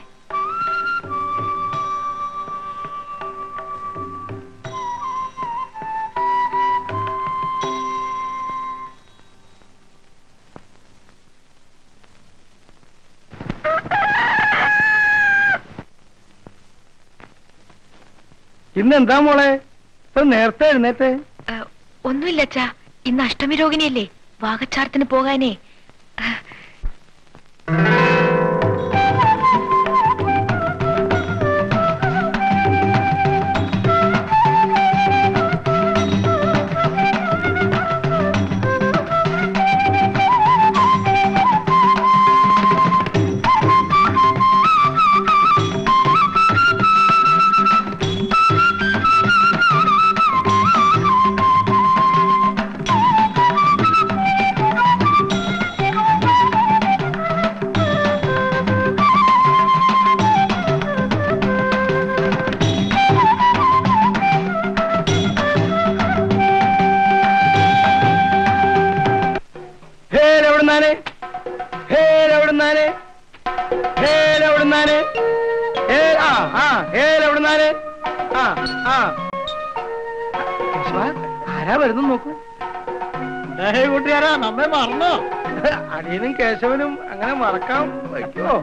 ഇന്ന് എന്താ മോളെ ഇപ്പൊ നേരത്തെ എഴുന്നേറ്റ് ഏ, ഒന്നുമില്ല അച്ഛാ ഇന്ന് അഷ്ടമി രോഗിണിയല്ലേ വാഗച്ചാർത്തിന് പോകാനേ ഹേലെവിടുന്നാണ് ഹേലെവിടുന്നാണ് ഹേലെവിടുന്നാണ് ഹേ ആ ആ ഹേലെവിടുന്നാണ് ആ ആ കേശവ, ആരാ വരുന്നു നോക്കൂ കൂട്ടുകാരാ നമ്മെ മറന്നോ അടിയനും കേശവനും അങ്ങനെ മറക്കാൻ വയ്ക്കുമോ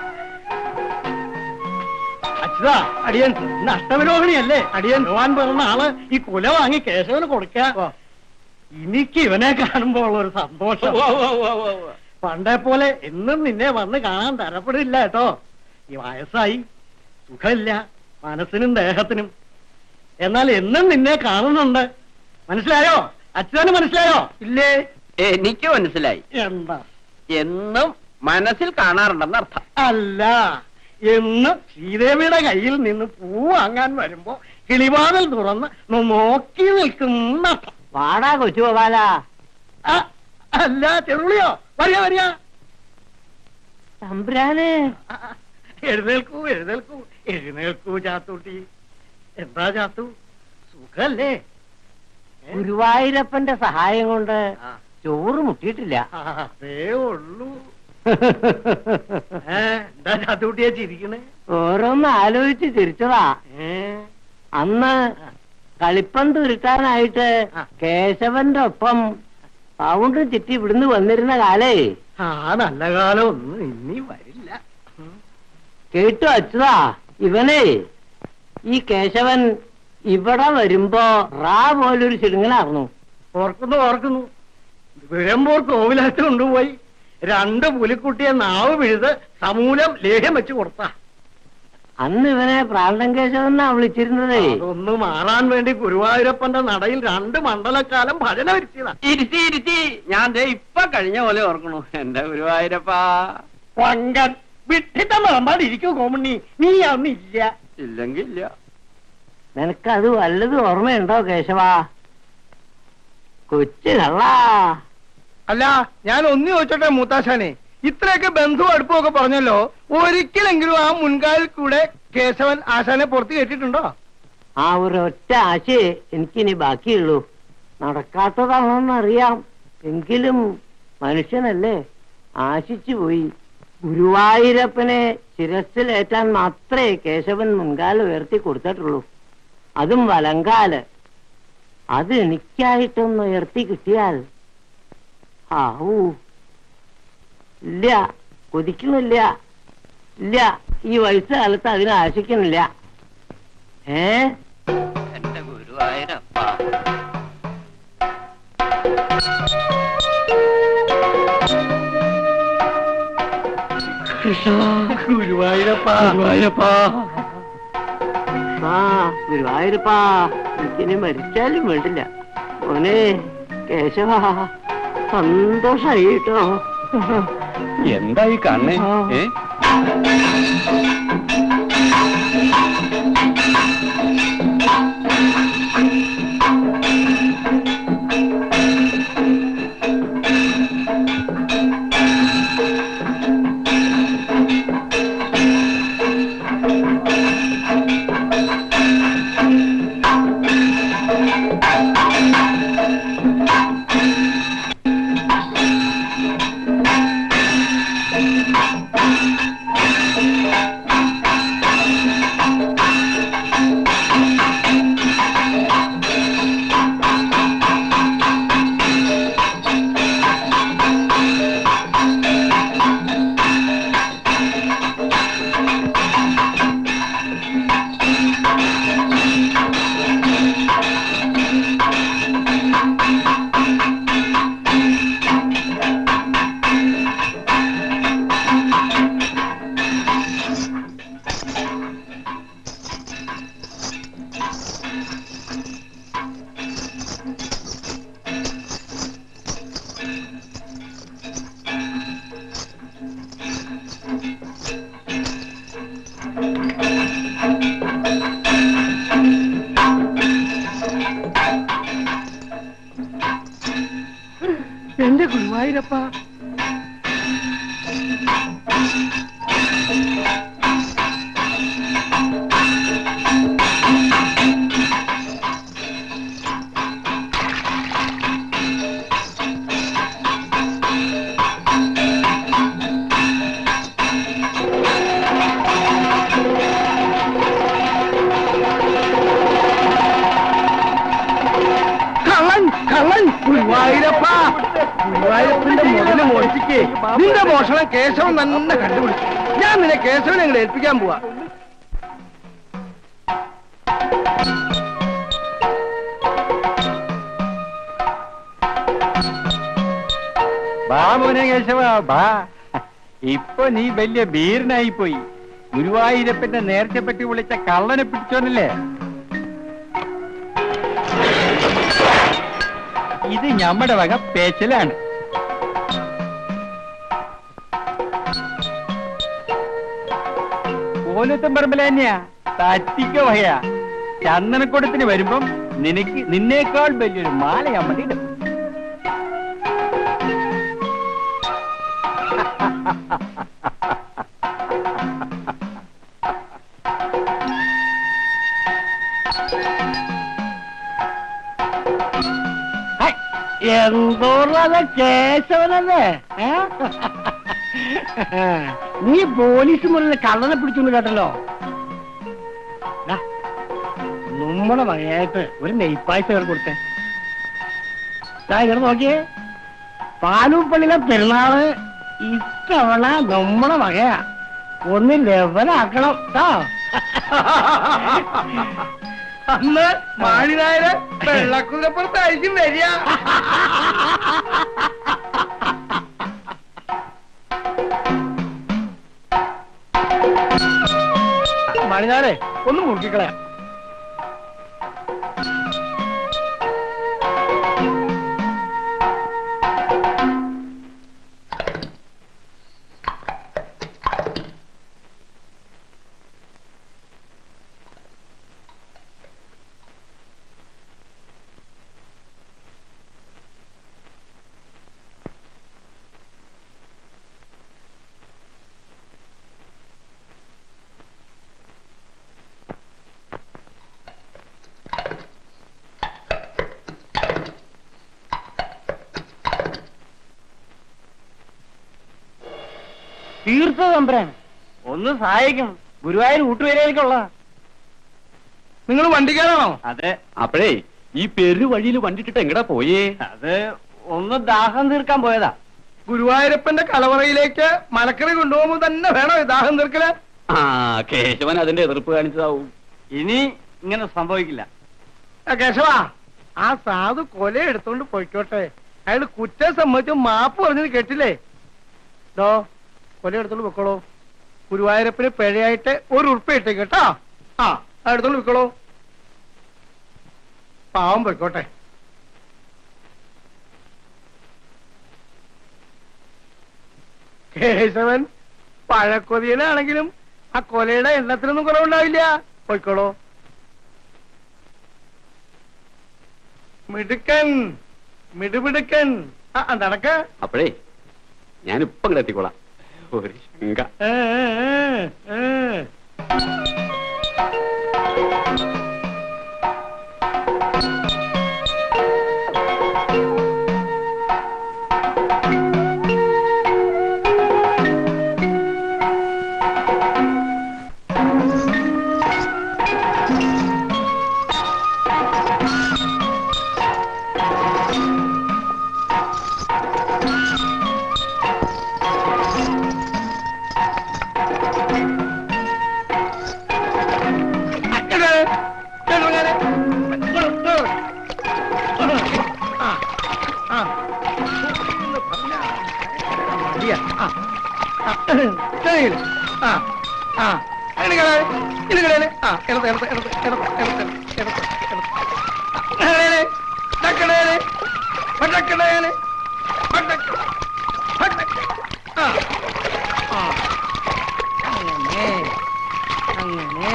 അച്ഛതാ അടിയൻ ഇന്ന് അഷ്ടമരോഹിണിയല്ലേ അടിയൻ ഭഗവാൻ പറഞ്ഞ ആള് ഈ കുല വാങ്ങി കേശവന് കൊടുക്ക എനിക്ക് ഇവനെ കാണുമ്പോൾ ഉള്ള ഒരു സന്തോഷം പണ്ടേ പോലെ എന്നും നിന്നെ വന്ന് കാണാൻ തരപ്പെടില്ല കേട്ടോ ഈ വയസ്സായി സുഖമില്ല മനസ്സിനും ദേഹത്തിനും എന്നാൽ എന്നും നിന്നെ കാണുന്നുണ്ട് മനസ്സിലായോ അച്ഛന് മനസ്സിലായോ ഇല്ലേ എനിക്ക് മനസ്സിലായി എന്താ എന്നും മനസ്സിൽ കാണാറുണ്ടെന്ന് അർത്ഥം അല്ല എന്ന് ശ്രീദേവിയുടെ കയ്യിൽ നിന്ന് പൂ വാങ്ങാൻ വരുമ്പോ കിളിവാതിൽ തുറന്ന് നോ- നോക്കി നിൽക്കുന്ന അർത്ഥം. വാടാ കൊച്ചു ഗോപാല ആ, അല്ല ചെറുളിയോ വരിക വരിക തമ്പുരാന് ആ, എഴുന്നേൽക്കൂ എഴുന്നേൽക്കൂ എഴുന്നേൽക്കൂ ചാത്തൂട്ടി എന്താ ചാത്തു സുഖല്ലേ ഏ? ഗുരുവായൂരപ്പന്റെ സഹായം കൊണ്ട് ആ, ചോറ് മുട്ടിയിട്ടില്ല ആ, അതേ ഉള്ളൂ ഏ, എന്താ ചാത്തൂട്ടിയെ ചിരിക്കണേ ഓരോന്ന് ആലോചിച്ച് ചിരിച്ചതാ ഏ അന്ന് കളിപ്പന്ത് ഉരുട്ടാനായിട്ട് ആ. കേശവന്റെ ഒപ്പം പൗണ്ട് ചുറ്റി ഇവിടുന്ന് വന്നിരുന്ന കാലേ ആ നല്ല കാലം ഒന്നും ഇനി വരില്ല ഉം. കേട്ടു അച്യുതാ ഇവനെ ഈ കേശവൻ ഇവിടെ വരുമ്പോ റാ പോലൊരു ചിടുങ്ങനായിരുന്നു ഓർക്കുന്നു ഓർക്കുന്നു വിഴമ്പൂർ കോവിലകത്ത് കൊണ്ടുപോയി രണ്ട് പുലിക്കുട്ടിയെ നാവ് പിഴുത് സമൂലം ലേഹ്യം വെച്ച് കൊടുത്ത അന്ന് ഇവനെ പ്രാന്തൻ കേശവനാ വിളിച്ചിരുന്നതേ അതൊന്ന് മാറാൻ വേണ്ടി ഗുരുവായൂരപ്പന്റെ നടയിൽ രണ്ട് മണ്ഡലക്കാലം ഭജന വരുത്തിയതാ ഇരുത്തി ഇരുത്തി ഞാൻ ദേ ഇപ്പൊ കഴിഞ്ഞ പോലെ ഓർക്കണു എന്റെ ഗുരുവായൂരപ്പാ പങ്കൻ വിട്ടിട്ടം വിളമ്പാതിരിക്കൂ കോമണ്ണി നീ അന്നില്ല ഇല്ലെങ്കിൽ ഇല്ല നിനക്കത് വല്ലതും ഓർമ്മയുണ്ടോ കേശവ കൊച്ചു കള്ളാ അല്ല ഞാൻ ഒന്ന് ചോദിച്ചോട്ടെ മൂത്താശാനെ ഇത്രയൊക്കെ ബന്ധു അടുപ്പമൊക്കെ പറഞ്ഞല്ലോ ഒരിക്കലെങ്കിലും ആ മുൻകാലിൽ കൂടെ കേശവൻ ആശാനെ പുറത്ത് കേട്ടിട്ടുണ്ടോ ആ ഒരു ഒറ്റ ആശയെ എനിക്കിനി ബാക്കിയുള്ളൂ നടക്കാത്തതാണെന്നറിയാം എങ്കിലും മനുഷ്യനല്ലേ ആശിച്ചു പോയി ഗുരുവായൂരപ്പനെ ശിരസിലേറ്റാൻ മാത്രമേ കേശവൻ മുൻകാല് ഉയർത്തി കൊടുത്തിട്ടുള്ളൂ അതും വലങ്കാല് അത് എനിക്കായിട്ടൊന്ന് ഉയർത്തി കിട്ടിയാൽ ആവൂ ഇല്ല കൊതിക്കുന്നില്ല ഇല്ല ഈ വയസ്സുകാലത്ത് അതിനെ ആശിക്കുന്നില്ല ഏ എന്റെ ഗുരുവായൂരപ്പാ ഗുരുവായൂരപ്പാ ഗുരുവായൂരപ്പാ ആ ഗുരുവായൂരപ്പാ എനിക്കിനി മരിച്ചാലും വേണ്ടില്ല മോനെ കേശവ സന്തോഷായി കേട്ടോ എന്തായി കാണണേ ഏ ഗുരുവായൂരപ്പ കള്ളൻ കള്ളൻ ഗുരുവായൂരപ്പ ഗുരുവായൂരപ്പന്റെ മുതല് മോഷിക്ക് നിന്റെ മോഷണം കേശവൻ തന്നെ കണ്ടുപിടിച്ചു ഞാൻ നിന്നെ കേശവനെ അങ്ങോട്ട് ഏൽപ്പിക്കാൻ പോവാ ബാ മോനെ കേശവ ബാ ഇപ്പൊ നീ വലിയ വീരനായി പോയി ഗുരുവായൂരപ്പന്റെ നേരത്തെ പറ്റി വിളിച്ച കള്ളനെ പിടിച്ചോന്നല്ലേ ഇത് ഞമ്മടെ വക പേച്ചലാണ് പോലത്തും പറമ്പില തന്നെയാ തറ്റിക്ക വകയാ ചന്ദനക്കൊടത്തിന് വരുമ്പം നിനക്ക് നിന്നേക്കാൾ വലിയൊരു മാല അമ്മടി ഇടും എന്തോന്നത് കേശവനല്ലേ ഏ? നീ പോലീസ് മുറിയിൽ കള്ളനെ പിടിച്ചു കേട്ടല്ലോ ദാ, നമ്മുടെ വകയായിട്ട് ഒരു നെയ്പ്പായ്പ കയറി കൊടുത്തേ ദാ ഇങ്ങനെ നോക്കിയേ പാലൂപ്പള്ളിയിലെ പെരുന്നാള് ഇത്തവണ നമ്മുടെ വകയാ ഒന്ന് ലെവലാക്കണം കേട്ടോ അന്ന് മാളിനായര് വെള്ളക്കുതിരപ്പുറത്തായിരിക്കും വരിക മാളിനാരെ ഒന്ന് മുറുക്കിക്കളയാം തീർത്ത തമ്പുരാൻ ഒന്ന് സഹായിക്കും ഗുരുവായൂർ ഊട്ടുവരേക്കുള്ള നിങ്ങൾ വണ്ടിക്കാരാണോ അതെ അപ്പോഴേ ഈ പെരു വഴിയിൽ വണ്ടിട്ടിട്ട് എങ്ങടാ പോയേ അത് ഒന്ന് ദാഹം തീർക്കാൻ പോയതാ ഗുരുവായൂരപ്പന്റെ കലവറയിലേക്ക് മലക്കറി കൊണ്ടുപോകുമ്പോ തന്നെ വേണോ ഈ ദാഹം തീർക്കല് ആ കേശവൻ അതിന്റെ എതിർപ്പ് കാണിച്ചതാവും ഇനി ഇങ്ങനെ സംഭവിക്കില്ല ആ, കേശവാ ആ സാധു കൊല എടുത്തോണ്ട് പോയിക്കോട്ടെ അയാൾ കുറ്റം സമ്മതിച്ച് മാപ്പ് പറഞ്ഞത് കേട്ടില്ലേ ദോ കൊല എടുത്തോണ്ട് വെക്കോളൂ ഗുരുവായൂരപ്പന് പിഴയായിട്ട് ഒരു ഉറുപ്പ ഇട്ടേ കേട്ടോ ആ അത് എടുത്തോണ്ട് വെക്കോളൂ പാവം പോയിക്കോട്ടെ കേശവൻ പഴക്കൊതിയനാണെങ്കിലും ആ കൊലയുടെ എണ്ണത്തിനൊന്നും കുറവുണ്ടാവില്ല പോയിക്കോളൂ മിടുക്കൻ മിടുമിടുക്കൻ ആ ആ, നടക്ക അപ്പോഴേ ഞാനിപ്പം ഇങ്ങടെ എത്തിക്കോളാം ഒരു ശങ്ക ഏ, ഏ, ഏ, ഏ. അക്കടെ, ചെറുങ്ങനെ. ഇങ്ങോട്ട്. ആ, ആ. ഒന്ന് പറഞ്ഞാ മതിയാ. ആ, ആ. ചെറിയില്. ആ, ആ. ഇടുകളെ, ഇടുകളെ. ആ, ഇടത്, ഇടത്, ഇടത്, ഇടത്, ഇടത്, ഇടത്, ഇടത്. ഇടകളെ, ഇടക്കളെ, വടക്കളെ, വടക്ക, വടക്ക. ആ, ആ. അങ്ങനെ അങ്ങനെ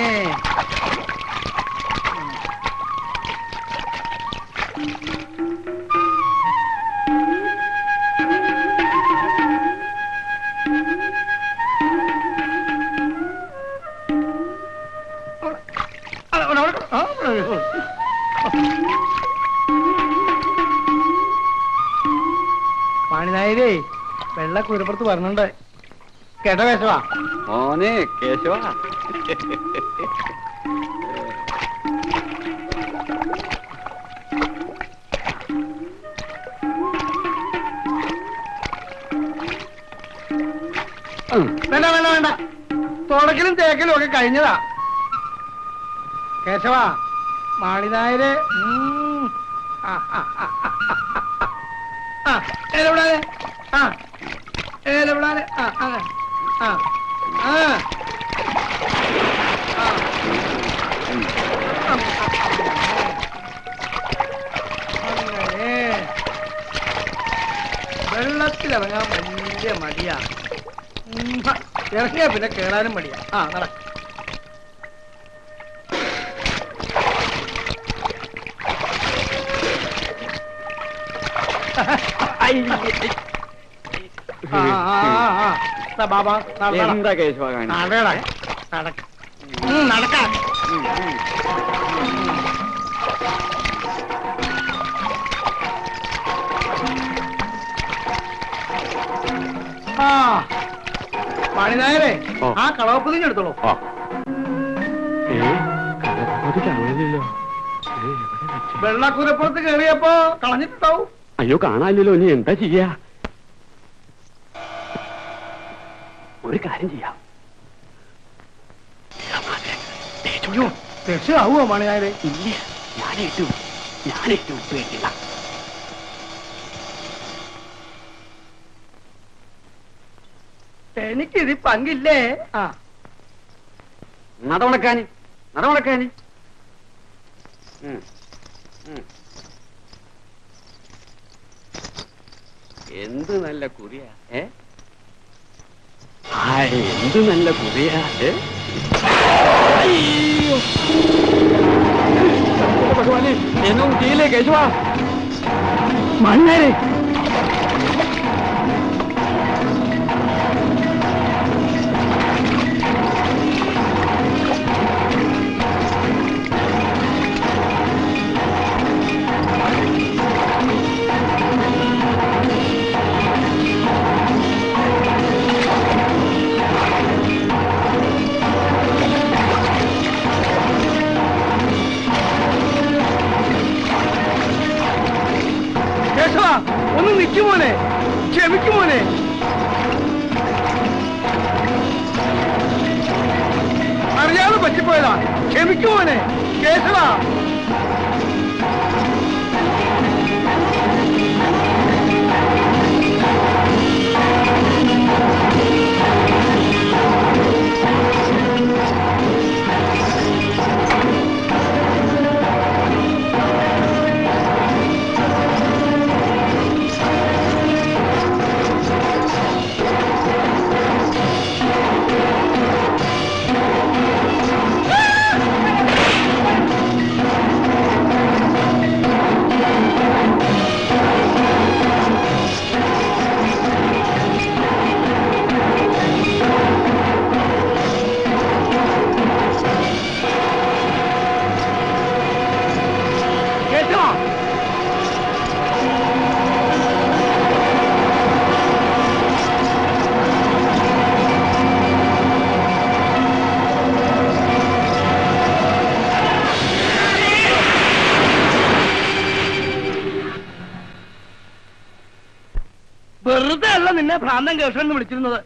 വെള്ള കുരുപ്പുറത്ത് പറഞ്ഞുണ്ട് കേട്ടോ കേശവാ മോനെ കേശവ വേണ്ട വേണ്ട വേണ്ട തുടക്കലും തേക്കലും ഒക്കെ കഴിഞ്ഞതാ കേശവാ മാളിനായര് ഉം. ആ, ആ, ആ, ആ, ആ, ആ. ആ ഏലവിടാനെ ആ ഏലവിടാനെ ആ അങ്ങനെ ആ ആ ആ. അങ്ങനെ വെള്ളത്തിലിറങ്ങാൻ വലിയ മടിയാ ഉം, ഹ. ഇറങ്ങിയാ പിന്നെ കേറാനും മടിയാ ആ നട ആ, ആ, ആ, ആ. ദാ ബാബാ, നട, നട. എന്താ കേശവ കാണി നടയടാ, നടക്ക. ഉം, നടക്കാം ആ മണിനായരെ ഓ. ആ കളവപ്പതിഞ്ഞ് എടുത്തോളൂ ഓ ഏ കടപ്പത് കാണാനില്ലല്ലോ ഏ, എവിടെ വെച്ച്? വെള്ളക്കുരപ്പുറത്ത് കയറിയപ്പോ കളഞ്ഞിട്ടുണ്ടാവും അയ്യോ കാണാനില്ലല്ലോ ഇനി എന്താ ചെയ്യാ ഒരു കാര്യം ചെയ്യാം അയ്യോ രക്ഷയാവോ മണിനായരെ ഇല്ല ഞാനേറ്റു ഞാനേറ്റു പേടില്ല എനിക്കിത് പങ്കില്ലേ ആ നടവണക്കാന് നടവണക്കാന് എന്ത് നല്ല കുറിയാ ഏ ഹായ് എന്ത് നല്ല കുറിയാ ഏ അയ്യോ ഭഗവാനെ എന്നോ ചെയ്യില്ലേ കേശവാ മണ്ണേരെ കേശവാ ഒന്ന് നിൽക്കുമോനെ ക്ഷമിക്കുമോനെ അറിയാതെ പറ്റിപ്പോയതാ ക്ഷമിക്കുമോനെ കേശവാ കേശവാ വെറുതെ അല്ല നിന്നെ ഭ്രാന്തൻ കേശവൻ എന്ന് വിളിച്ചിരുന്നത്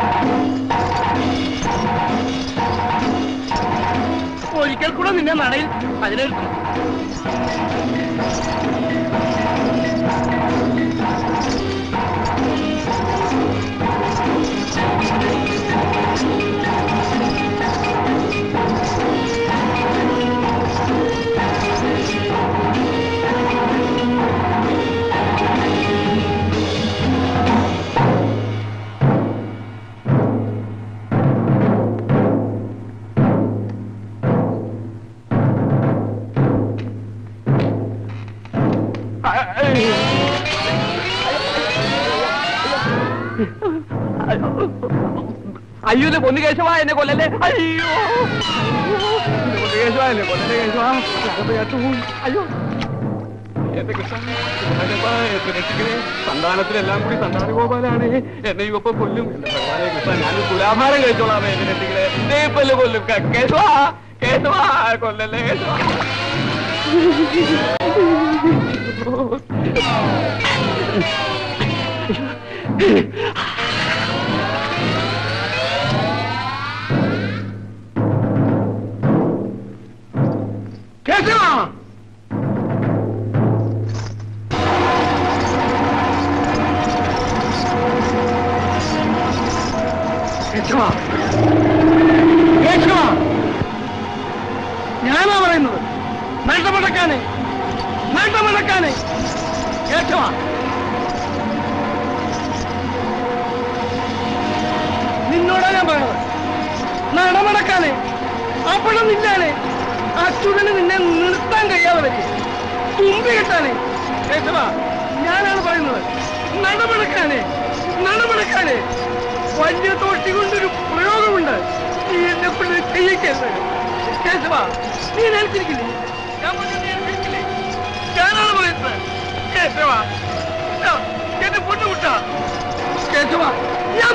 ഒരിക്കൽ കൂടെ നിന്നെ നടയിൽ അതിനെടുക്കും അയ്യോ ഇത് പൊന്നു കേശവാ എന്നെ കൊല്ലല്ലേ അയ്യോ എന്നെ കൊല്ല് കേശവാ എന്നെ കൊല്ലല്ലേ കേശവാ അകത്ത് കേട്ടു അയ്യോ എന്റെ കൃഷ്ണ ഭഗവാ, എന്നെ രക്ഷിക്കണേ. സന്താനത്തിലെല്ലാം കൂടി സന്താനഗോപാലാണ് എന്നെ ഇവപ്പം കൊല്ലും എന്റെ ഭഗവാനെ കൃഷ്ണ ഞാൻ തുലാഭാരം കഴിച്ചോളാമേ എന്നെ രക്ഷിക്കണേ ദൈവല്ലേ കൊല്ലും ക- കേശവാ കേശവാ കൊല്ലല്ലേ കേശവാ കേശവാ കേശവാ കേശവാ ഞാനാ പറയുന്നത് നഷ്ടമടക്കാന് നഷ്ടമടക്കാന് കേശവാ നിന്നോടാ ഞാൻ പറയുന്നത് നടമടക്കാന് അപ്പോഴും നിന്നാണ് അച്യുതന് നിന്നെ നിർത്താൻ കഴിയാതെ വരും തുമ്പി കിട്ടാനേ കേശവ ഞാനാണ് പറയുന്നത് നടപെടുക്കാനേ നടപെടുക്കാനേ വലിയ തോട്ടി കൊണ്ടൊരു പ്രയോഗമുണ്ട് നീ എന്നെ കൊണ്ട് ചെയ്യിക്കരുത് കേശവ നീ നിലച്ചിരിക്കില്ലേ ഞാൻ പറഞ്ഞത് നീ അനുസരിക്കില്ലേ? ഞാനാണ് പറയുന്നത് കേശവ ഇതാ, എന്റെ പൊണ്ണുകുട്ട കേശവ ഞാൻ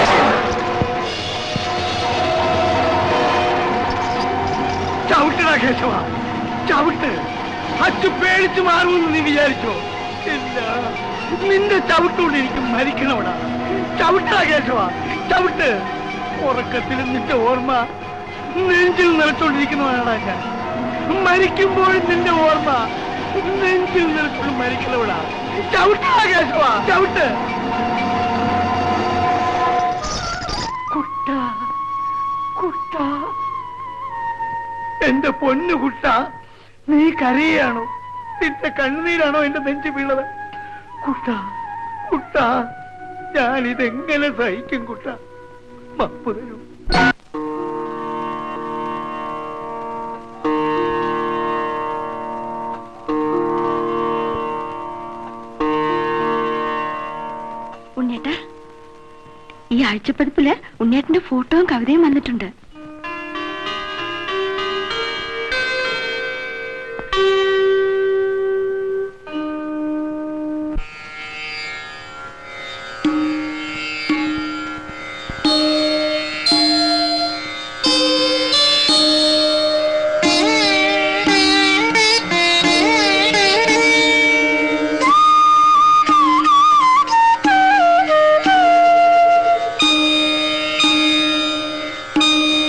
ചവിട്ടടാ കേശവ ചവിട്ട് അച്ചു പേടിച്ചു മാറുമെന്ന് നീ വിചാരിച്ചോ ഇല്ല നിന്റെ ചവിട്ടുകൊണ്ട് എനിക്ക് മരിക്കണവടാ ചവിട്ടടാ കേശവ ചവിട്ട് ഉറക്കത്തിൽ നിന്റെ ഓർമ്മ നെഞ്ചിൽ നിറച്ചോണ്ടിരിക്കുന്നവനാടാ ഞാൻ മരിക്കുമ്പോഴും നിന്റെ ഓർമ്മ നെഞ്ചിൽ നിറച്ചോണ്ട് മരിക്കണവടാ ചവിട്ടടാ കേശവ ചവിട്ട് കുട്ട കുട്ട എന്റെ പൊന്നു കുട്ട നീ കരയാണോ നിന്റെ കണ്ണുനീരാണോ എന്റെ നെഞ്ചു വീണത് കുട്ട കുട്ട ഞാനിതെങ്ങനെ സഹിക്കും കുട്ട മപ്പ് തരൂ ഉണ്ണേട്ടാ ഈ ആഴ്ചപ്പതിപ്പില് ഉണ്ണേട്ടന്റെ ഫോട്ടോയും കവിതയും വന്നിട്ടുണ്ട് Thank you.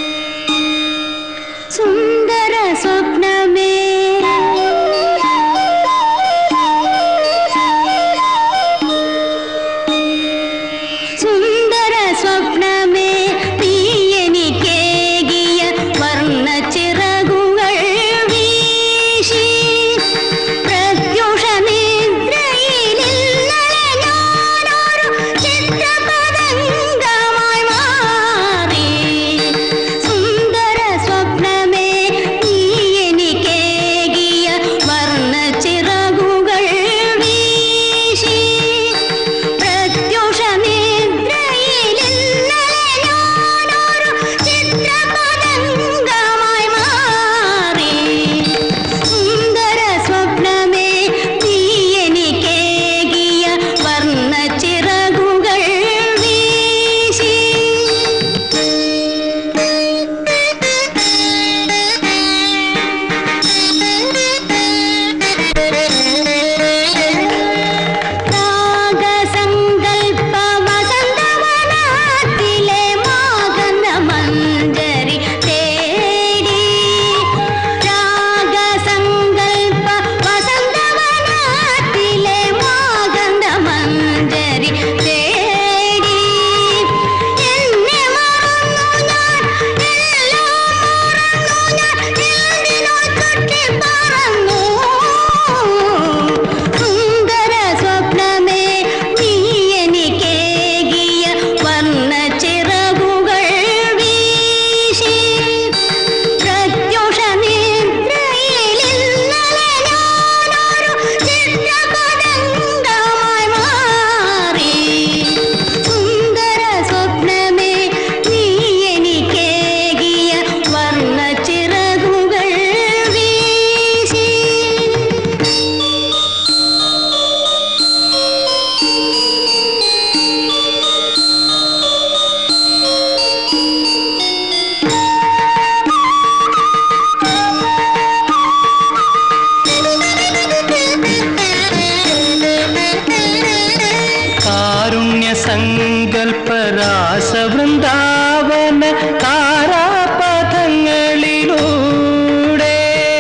താരാപഥങ്ങളിലൂടെ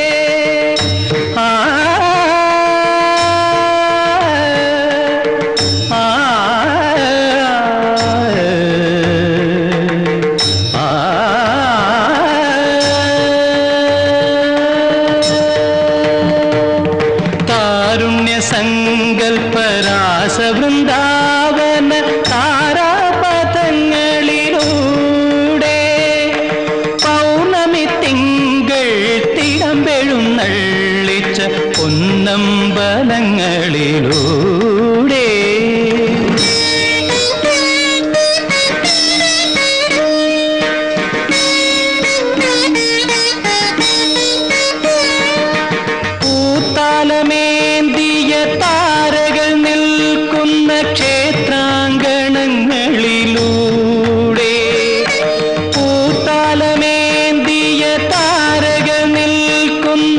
ആ ആ കാരുണ്യ സങ്കൽപ്പരാസ വൃന്ദാവന താരാപഥങ്ങളിലൂടെ പൗർണമി തിങ്കൾ തിടമ്പെഴുന്നള്ളിച്ച പൊന്നമ്പലങ്ങളിലൂടെ പൂത്താലമേന്തിയ താരകൾ നിൽക്കുന്ന ക്ഷേത്രാങ്കണങ്ങളിലൂടെ പൂത്താലമേന്തിയ താരകൾ നിൽക്കുന്ന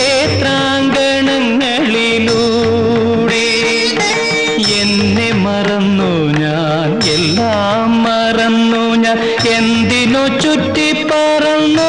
ക്ഷേത്രാങ്കണങ്ങളിലൂടെ എന്നെ മറന്നു ഞാൻ എല്ലാം മറന്നു ഞാൻ എന്തിനു ചുറ്റി പറന്നു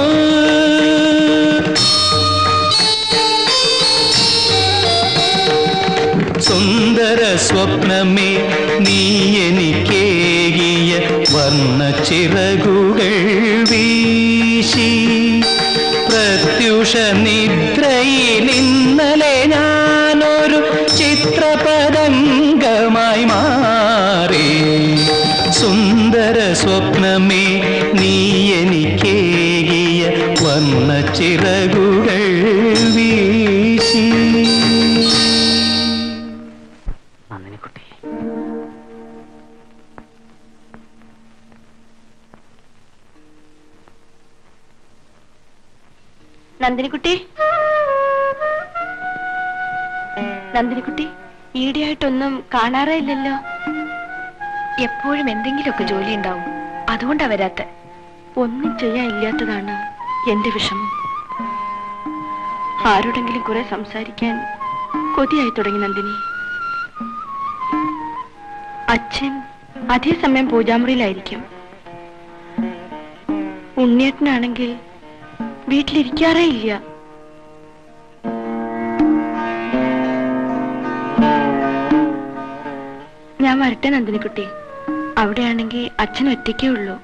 സുന്ദര സ്വപ്നമേ നീ എനിക്കേകിയ വർണ്ണ ചിറകുകൾ വീശി പ്രത്യുഷ നിദ്രയിൽ ഇന്നലെ ഞാനൊരു ചിത്രപതംഗമായി മാറി സുന്ദര സ്വപ്നമേ നീ എനിക്കേകിയ വർണ്ണ ചിറകുകൾ വീശി നന്ദിനിക്കുട്ടി നന്ദിനിക്കുട്ടി നന്ദിനിക്കുട്ടി ഈടെയായിട്ടൊന്നും കാണാറേ ഇല്ലല്ലോ എപ്പോഴും എന്തെങ്കിലുമൊക്കെ ജോലി ഉണ്ടാവും അതുകൊണ്ടാ വരാത്ത ഒന്നും ചെയ്യാൻ ഇല്ലാത്തതാണ് എന്റെ വിഷമം ആരോടെങ്കിലും കുറെ സംസാരിക്കാൻ കൊതിയായി തുടങ്ങി നന്ദിനി അച്ഛൻ അതേ സമയം പൂജാമുറിയിലായിരിക്കും ഉണ്ണിയേട്ടനാണെങ്കിൽ വീട്ടിലിരിക്കാറേ ഇല്ല ഞാൻ വരട്ടെ നന്ദിനിക്കുട്ടി അവിടെയാണെങ്കിൽ അച്ഛൻ ഒറ്റയ്ക്കേ ഉള്ളൂ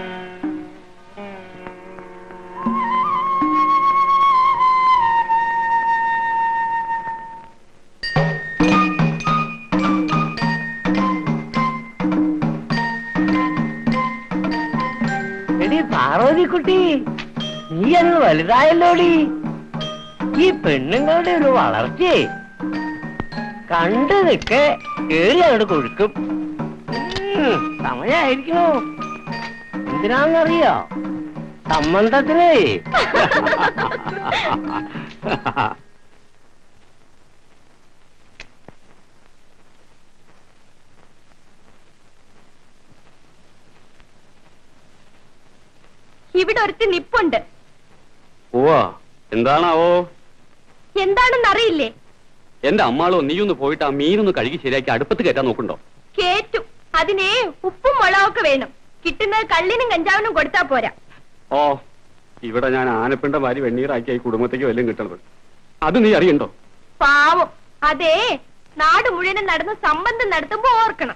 എടി പാർവതിക്കുട്ടി നീ അങ്ങ് വലുതായല്ലോടി ഈ പെണ്ണുങ്ങളുടെ ഒരു വളർച്ചയെ കണ്ടു നിൽക്കെ കേറി അങ്ങോട്ട് കൊഴുക്കും ഉം, സമയായിരിക്കണോ എന്തിനാന്നറിയോ സംബന്ധത്തിനേ ഇവിടെ ഒരുത്തി നിപ്പുണ്ട് ഓവാ എന്താണാവോ എന്താണെന്ന് അറിയില്ലേ എന്റെ അമ്മാളോ നീയൊന്ന് പോയിട്ട് ആ മീനൊന്ന് കഴുകി ശരിയാക്കി അടുപ്പത്ത് കയറ്റാൻ നോക്കണ്ടോ കേറ്റും അതിനെ ഉപ്പും മുളകൊക്കെ വേണം കിട്ടുന്നത് കള്ളിനും കഞ്ചാവിനും കൊടുത്താ പോരാ ഓ ഇവിടെ ഞാൻ ആനപ്പിണ്ട വാരി വെണ്ണീറാക്കി ഈ കുടുംബത്തേക്ക് വല്ലതും കിട്ടണത് അത് നീ അറിയണ്ടോ പാവം അതേ നാട് മുഴുവനും നടന്ന് സംബന്ധം നടത്തുമ്പോ ഓർക്കണം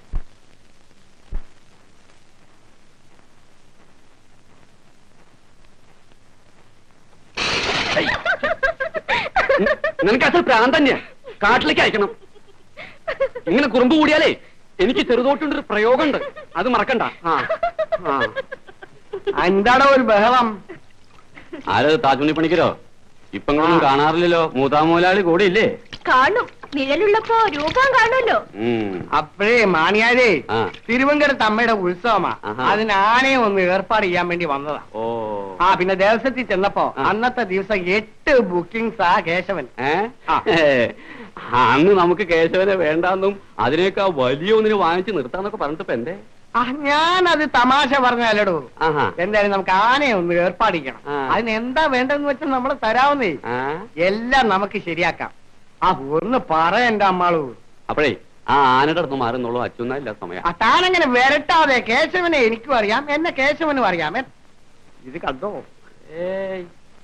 നിനക്ക് അച്ഛൻ പ്രാന്ത് തന്നെയാ കാട്ടിലേക്ക് അയക്കണം ഇങ്ങനെ കുറുമ്പ് കൂടിയാലേ എനിക്ക് ചെറുതോട്ടുണ്ടൊരു പ്രയോഗമുണ്ട് അത് മറക്കണ്ട ആ ആ എന്താടോ ഒരു ബഹളം ആരത് താജുണ്ണി പണിക്കരോ ഇപ്പങ്ങളൊന്നും കാണാറില്ലല്ലോ മൂതാമൂലാളി കൂടെ ഇല്ലേ കാണും നിഴലുള്ളപ്പോ രൂപം കാണുമല്ലോ ഉം. അപ്പോഴേ മാണിയാരേ ആ. തിരുവങ്കരത്ത് അമ്മയുടെ ഉത്സവമാ ആഹാ. അതിന് ആനയെ ഒന്ന് ഏർപ്പാട് ചെയ്യാൻ വേണ്ടി വന്നതാ ഓ ആ പിന്നെ ദേവസ്വത്തിൽ ചെന്നപ്പോ ആ. അന്നത്തെ ദിവസം എട്ട് ബുക്കിംഗ്സ് ആ കേശവൻ ഏ ആ. ഏ, അന്ന് നമുക്ക് കേശവനെ വേണ്ടാന്നും അതിനേക്കാ വലിയ ഒന്നിന് വാങ്ങിച്ച് നിർത്താന്നൊക്കെ പറഞ്ഞിട്ട് ഇപ്പൊ എന്തേ ആ ഞാനത് തമാശ പറഞ്ഞല്ലടോ ആഹാ എന്തായാലും നമുക്ക് ആനയെ ഒന്ന് ഏർപ്പാട് ചെയ്യണം ആ. അതിന് എന്താ വേണ്ടെന്ന് വെച്ചാൽ നമ്മൾ തരാവുന്നേ ആ എല്ലാം നമുക്ക് ശരിയാക്കാം ആ ഒന്ന് പറ എന്റെ അമ്മാളു അപ്പോഴേ ആ ആനയുടെ അടുത്ത് മാറുന്നുള്ളൂ അച്ഛനല്ല സമയം ആ താനങ്ങനെ വരട്ടാതെ കേശവനെ എനിക്കും അറിയാം എന്നെ കേശവനും അറിയാം എ- ഇത് കണ്ടോ ഏയ്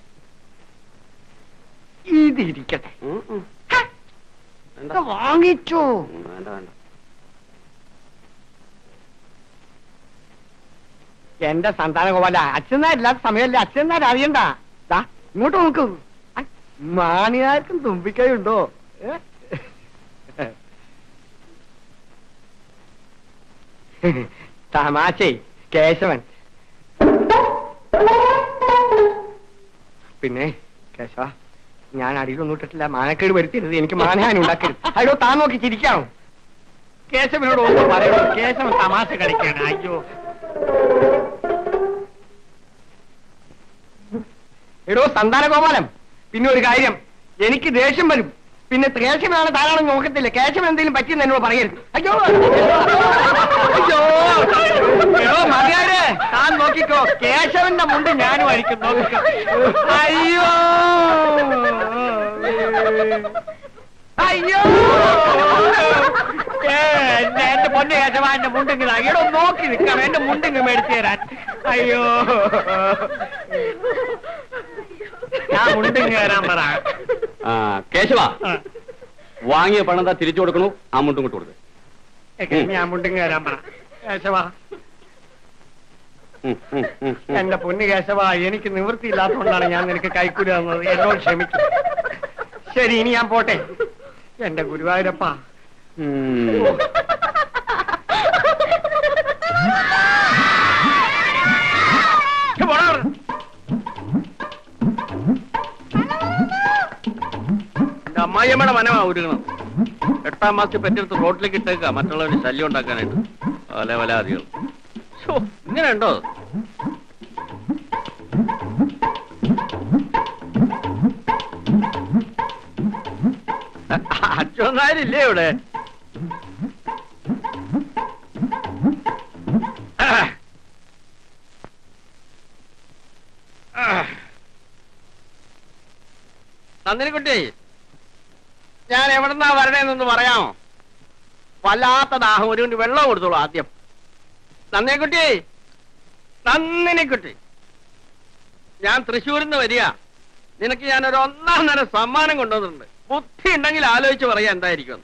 ഇതിരിക്കട്ടെ ഉം, ഉം. വേണ്ട. ഇത് വാങ്ങിച്ചോ ഉം, വേണ്ട വേണ്ട എന്റെ സന്താനഗോപാല അച്ഛനാരില്ലാത്ത സമയമല്ലേ അച്ഛനാർ അറിയണ്ട ദാ ഇങ്ങോട്ട് നോക്കൂ ഐ, മാണിയാർക്കും തുമ്പിക്കൈയുണ്ടോ ഏ? തമാശേ കേശവൻ പിന്നെ കേശവ ഞാൻ അടിയിലൊന്നും ഇട്ടിട്ടില്ല മാനക്കേട് വരുത്തരുത് എനിക്ക് മാനഹാനി ഉണ്ടാക്കരുത് അയ്യോ താൻ നോക്കി ചിരിക്കാണോ കേശവനോട് ഒന്നും പറയണോ കേശവൻ തമാശ കളിക്കാണ് അയ്യോ എടോ സന്താനഗോപാലം പിന്നെ ഒരു കാര്യം എനിക്ക് ദേഷ്യം വരും പിന്നെ കേശവനാണ് ധാരാളം നോക്കത്തില്ല കേശവൻ എന്തെങ്കിലും പറ്റിയെന്ന് എന്നോട് പറയരുത് അയ്യോ അയ്യോ എടോ മതിയാരെ താൻ നോക്കിക്കോ കേശവന്റെ മുണ്ട് ഞാനും അടിക്കും നോക്കിക്കോ അയ്യോ അയ്യോ ഏ, എന്റെ എന്റെ പൊന്നു കേശവ എന്റെ മുണ്ടിങ് എടോ നോക്കി നിൽക്കണം എന്റെ മുണ്ടിങ് മേടിച്ചു തരാൻ അയ്യോ ഞാൻ മുണ്ടിങ് തരാൻ പറ ആ കേശവ വാങ്ങിയ പണം എന്താ തിരിച്ചു കൊടുക്കണു ആ മുണ്ടും കൊണ്ട് കൊടുക്ക് ഞാൻ മുണ്ടിങ് തരാൻ പറ കേശവ ഉം, ഉം, ഉം, ഉം. എന്റെ പൊന്നു കേശവ എനിക്ക് നിവൃത്തിയില്ലാത്തതുകൊണ്ടാണ് ഞാൻ നിനക്ക് കൈക്കൂലി തന്നത് എന്നോട് ക്ഷമിക്കും ശരി ഇനി ഞാൻ പോട്ടെ എന്റെ ഗുരുവായൂരപ്പ ഉം. എന്റെ അമ്മായിയമ്മയുടെ മനമാ ഉരുകണം എട്ടാം മാസത്തിൽ പറ്റിയെടുത്ത് റോഡിലേക്ക് ഇട്ടേക്ക മറ്റുള്ളവര് ശല്യം ഉണ്ടാക്കാനായിട്ട് പല പല അധികം ഇങ്ങനെ ഉണ്ടോ അച്ഛനാരില്ലേ ഇവിടെ നന്ദിനിക്കുട്ടി ഞാൻ എവിടെന്നാ വരണേന്നൊന്ന് പറയാമോ വല്ലാത്ത ദാഹം ഒരു കൊണ്ട് വെള്ളം കൊടുത്തോളൂ ആദ്യം നന്ദിനിക്കുട്ടി നന്ദിനിക്കുട്ടി ഞാൻ തൃശ്ശൂരിൽ നിന്ന് വരിക നിനക്ക് ഞാനൊരു ഒന്നാം തരം സമ്മാനം കൊണ്ടുവന്നിട്ടുണ്ട് ബുദ്ധി ഉണ്ടെങ്കിൽ ആലോചിച്ച് പറയാ എന്തായിരിക്കും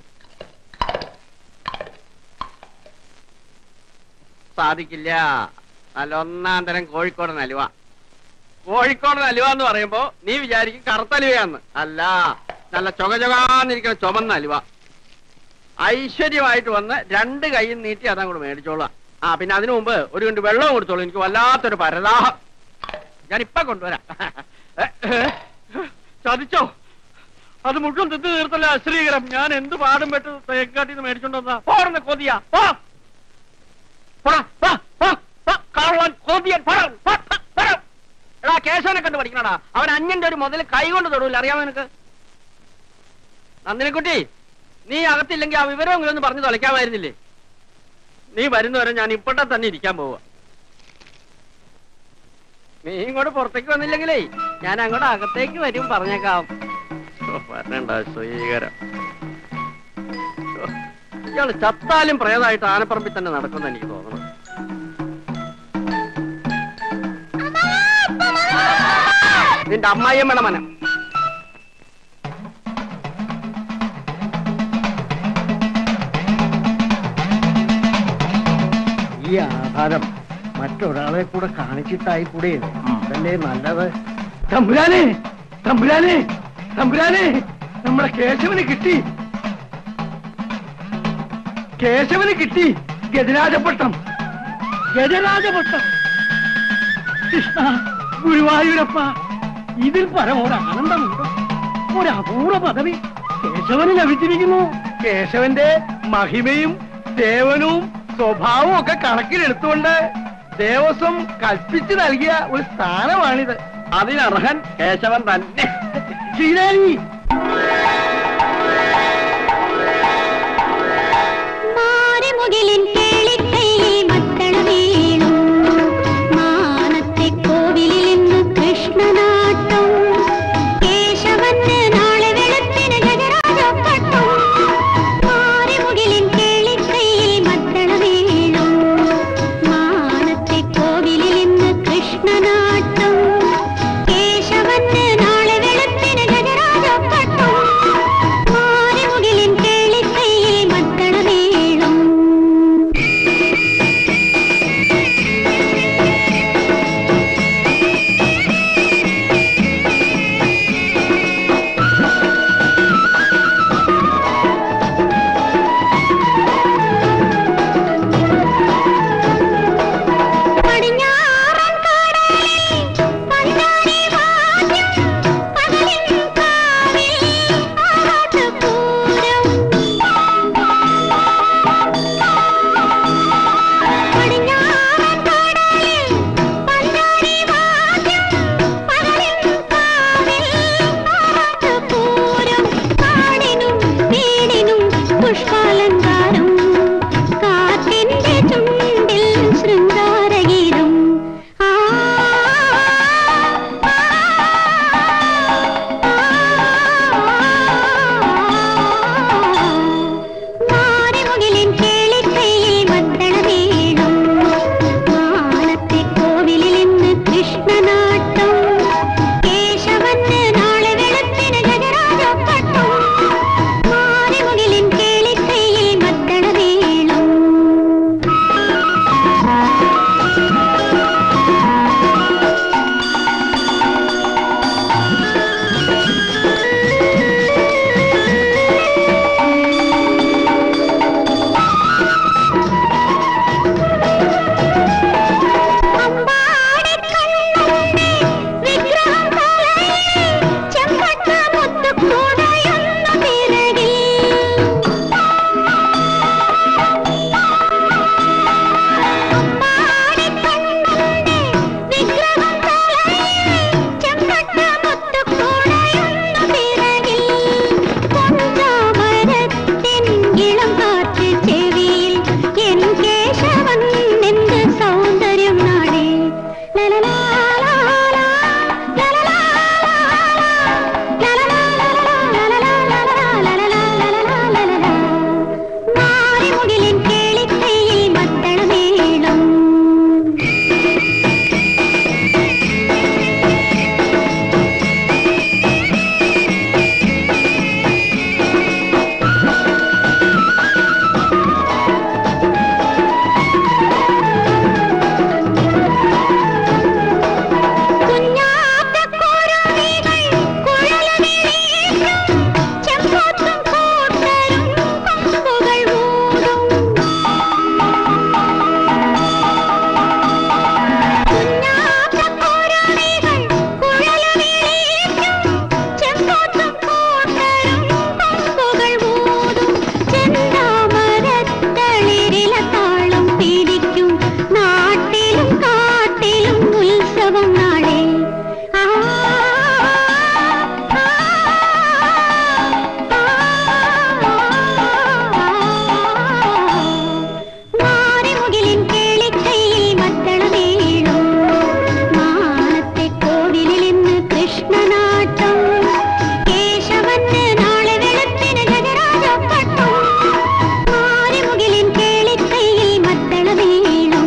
സാധിക്കില്ല നല്ല ഒന്നാം തരം കോഴിക്കോടൻ അലുവ കോഴിക്കോടൻ അലുവ എന്ന് പറയുമ്പോ നീ വിചാരിക്കും കറുത്തലുവയാന്ന് അല്ല നല്ല ചൊക ചൊകാന്നിരിക്കുന്ന ചുമന്ന അലുവ ഐശ്വര്യമായിട്ട് വന്ന് രണ്ട് കൈയും നീട്ടി അതങ്ങോട്ട് മേടിച്ചോളാം ആ പിന്നെ അതിനു മുമ്പ് ഒരു കൊണ്ട് വെള്ളം കൊടുത്തോളൂ എനിക്ക് വല്ലാത്തൊരു പരദാഹം ഞാൻ ഇപ്പൊ കൊണ്ടുവരാം ചതിച്ചോ അത് മുഴുവൻ തിന്ന് തീർത്തല്ല അശ്രീകരം ഞാൻ എന്ത് പാടും പെട്ട് തേക്കാട്ടിൽ നിന്ന് മേടിച്ചോണ്ടെന്നാ പോടുന്ന കൊതിയാ പോ. പോടാ, പോ, പോ, പോ, കള്ളൻ, കൊതിയൻ, പോടാ, പോ, പോ, പോടാ. എടാ കേശവനെ കണ്ട് പഠിക്കണടാ അവൻ അന്യന്റെ ഒരു മുതൽ കൈ കൊണ്ട് തൊടൂല അറിയാമോ നിനക്ക് നന്ദിനിക്കുട്ടി നീ അകത്തില്ലെങ്കിൽ ആ വിവരമെങ്കിലും ഒന്ന് പറഞ്ഞു തൊലയ്ക്കാമായിരുന്നില്ലേ നീ വരുന്നവരെ ഞാൻ ഇപ്പോഴത്തെ തന്നെ ഇരിക്കാൻ പോവാ നീ ഇങ്ങോട്ട് പുറത്തേക്ക് വന്നില്ലെങ്കിലേ ഞാൻ അങ്ങോട്ട് അകത്തേക്ക് വരും പറഞ്ഞേക്കാം ഓ, വരണ്ട സ്വീകരം ഓ, ഇയാള് ചത്താലും പ്രേതമായിട്ട് ആനപ്പറമ്പിൽ തന്നെ നടക്കുമെന്ന് എനിക്ക് തോന്നുന്നു നിന്റെ അമ്മായിയമ്മയുടെ മനം ഈ ആധാരം മറ്റൊരാളെ കൂടെ കാണിച്ചിട്ടായി കൂടെ അതല്ലേ നല്ലത് തമ്പുരാനെ തമ്പുരാനെ തമ്പുരാനെ നമ്മുടെ കേശവന് കിട്ടി കേശവന് കിട്ടി ഗജരാജപട്ടം ഗജരാജപട്ടം കൃഷ്ണ ഗുരുവായൂരപ്പ ഇതിൽ പരം ഒരു ആനന്ദമുണ്ടോ ഒരു അപൂർവ പദവി കേശവന് ലഭിച്ചിരിക്കുന്നു കേശവന്റെ മഹിമയും സേവനവും സ്വഭാവവും ഒക്കെ കണക്കിലെടുത്തുകൊണ്ട് ദേവസ്വം കൽപ്പിച്ചു നൽകിയ ഒരു സ്ഥാനമാണിത് അതിനർഹൻ കേശവൻ തന്നെ ശ്രീദേവി മാറിമുകിലിൻ കേളിക്കൈയിൽ മത്തള വീണു മാനത്തെ കോവിലിൽ ഇന്ന് കൃഷ്ണനാട്ടം കേശവന് നാളെ വെളുപ്പിന് ഗജരാജപ്പട്ടം മാറിമുകിലിൻ കൃഷ്ണനാട്ടം കേശവന് നാളെ വെളുപ്പിന് ഗജരാജപ്പട്ടം മാറിമുകിലിൻ കേളിക്കൈയിൽ മദ്ദളമേളം പടിഞ്ഞാറൻ കടലിൽ പഞ്ചാരി വാദ്യം പകലിൻ കാവിൽ ആകാശപൂരം പടിഞ്ഞാറൻ കടലിൽ പഞ്ചാരി വാദ്യം പകലിൻ കാവിൽ ആകാശപൂരം കാടിനും വീടിനും പുഷ്പാലങ്കാരം കാറ്റിന്റെ ചുണ്ടിൽ ശൃംഗാരഗീതം ആ മാറിമുകിലിൻ കേളിക്കൈയിൽ മദ്ദളമേളം മാനത്തെ കോവിലിൽ ഇന്ന് കൃഷ്ണനാട്ടം കേശവന് നാളെ വെളുപ്പിന് ഗജരാജപ്പട്ടം മാറിമുകിലിൻ കേളിക്കൈയിൽ മദ്ദളമേളം അമ്പാടിക്കണ്ണന്റെ വിഗ്രഹം തലയിൽ ചെമ്പട്ട മുത്തുകൂടയൊന്നു പിറകിൽ അമ്പാടിക്കണ്ണന്റെ വിഗ്രഹം തലയിൽ ചെമ്പട്ട മുത്തുകൂടയൊന്നു പിറകിൽ പൊഞ്ചാമരത്തിൻ ഇളം കാറ്റ് ചെവിയിൽ എൻ കേശവൻ എന്ത് സൗന്ദര്യം നാടേ ലലലാലാലാ, ലലലാലാലാ, ലലലാലാലാലാലാലാലാലാലാലാലാലാലാലാലാ. മാറിമുകിലിൻ കേളിക്കൈയിൽ മദ്ദളമേളം കുഞ്ഞാറ്റക്കുരുവികൾ കുഴലുവിളിയേറ്റും ചെമ്പോത്തും കൂട്ടരും കൊമ്പുകൾ ഊതും കുഞ്ഞാറ്റക്കുരുവികൾ കുഴലുവിളിയേറ്റും ചെമ്പോത്തും കൂട്ടരും കൊമ്പുകൾ ഊതും ചെന്താമരത്തളിരില താളം പിടിക്കും നാട്ടിലും കാട്ടിലും ഉത്സവം നാളെ ആ, ആ, ആ. മാറിമുകിലിൻ കേളിക്കൈയിൽ മദ്ദളമേളം മാനത്തെ കോവിലിൽ ഇന്ന് കൃഷ്ണനാട്ടം കേശവന് നാളെ വെളുപ്പിന് ഗജരാജപ്പട്ടം മാറിമുകിലിൻ കേളിക്കൈയിൽ മദ്ദളമേളം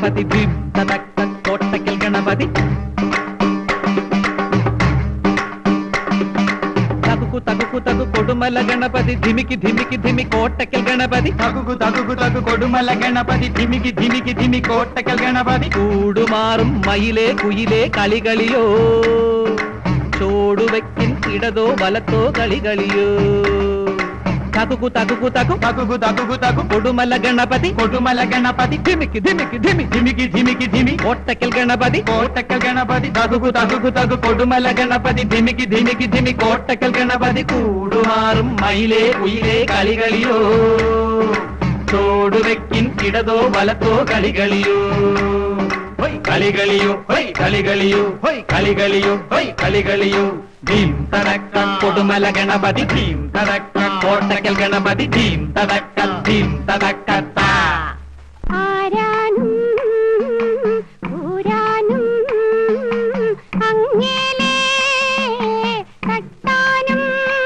ഗണപതി ധിം തതക്ക കോട്ടക്കൽ ഗണപതി തകുകു തകുകു തകു കൊടുമല ഗണപതി ധിമിക്ക് ധിമിക്ക് ധിമി കോട്ടക്കൽ ഗണപതി തകുകു തകുകു തകു കൊടുമല ഗണപതി ധിമിക്ക് ധിമിക്ക് ധിമി കോട്ടക്കൽ ഗണപതി കൂടുമാറും മയിലേ കുയിലേ കളികളിയോ ചോടുവെക്കിൻ ഇടതോ വലത്തോ കളികളിയോ തകുകു തകുകു തകു തകുകു തകുകു തകു കൊടുമല ഗണപതി കൊടുമല ഗണപതി ധിമിക്ക് ധിമിക്ക് ധിമി ധിമിക്ക് ധിമിക്ക് ധിമി കോട്ടക്കൽ ഗണപതി കോട്ടക്കൽ ഗണപതി തകുകു തകുകു തകു കൊടുമല ഗണപതി ധിമിക്ക് ധിമിക്ക് ധിമി കോട്ടക്കൽ ഗണപതി കൂടുമാറും മയിലേ ഉയിലേ കളികളിയോ ചോടുവെക്കിൻ ഇടതോ വലത്തോ കളികളിയോ ഹൊയ് കളികളിയോ ഹൊയ് കളികളിയോ ഹൊയ് കളികളിയോ ഹൊയ് കളികളിയോ ഭീം തടക്ക കൊടുമല ഗണപതി ഭീം തടക്ക കോട്ടക്കൽ ഗണപതി ഭീം തടക്ക ഭീം തടക്ക താ ആരാനും ഊരാനും അങ്ങേലേ തട്ടാനും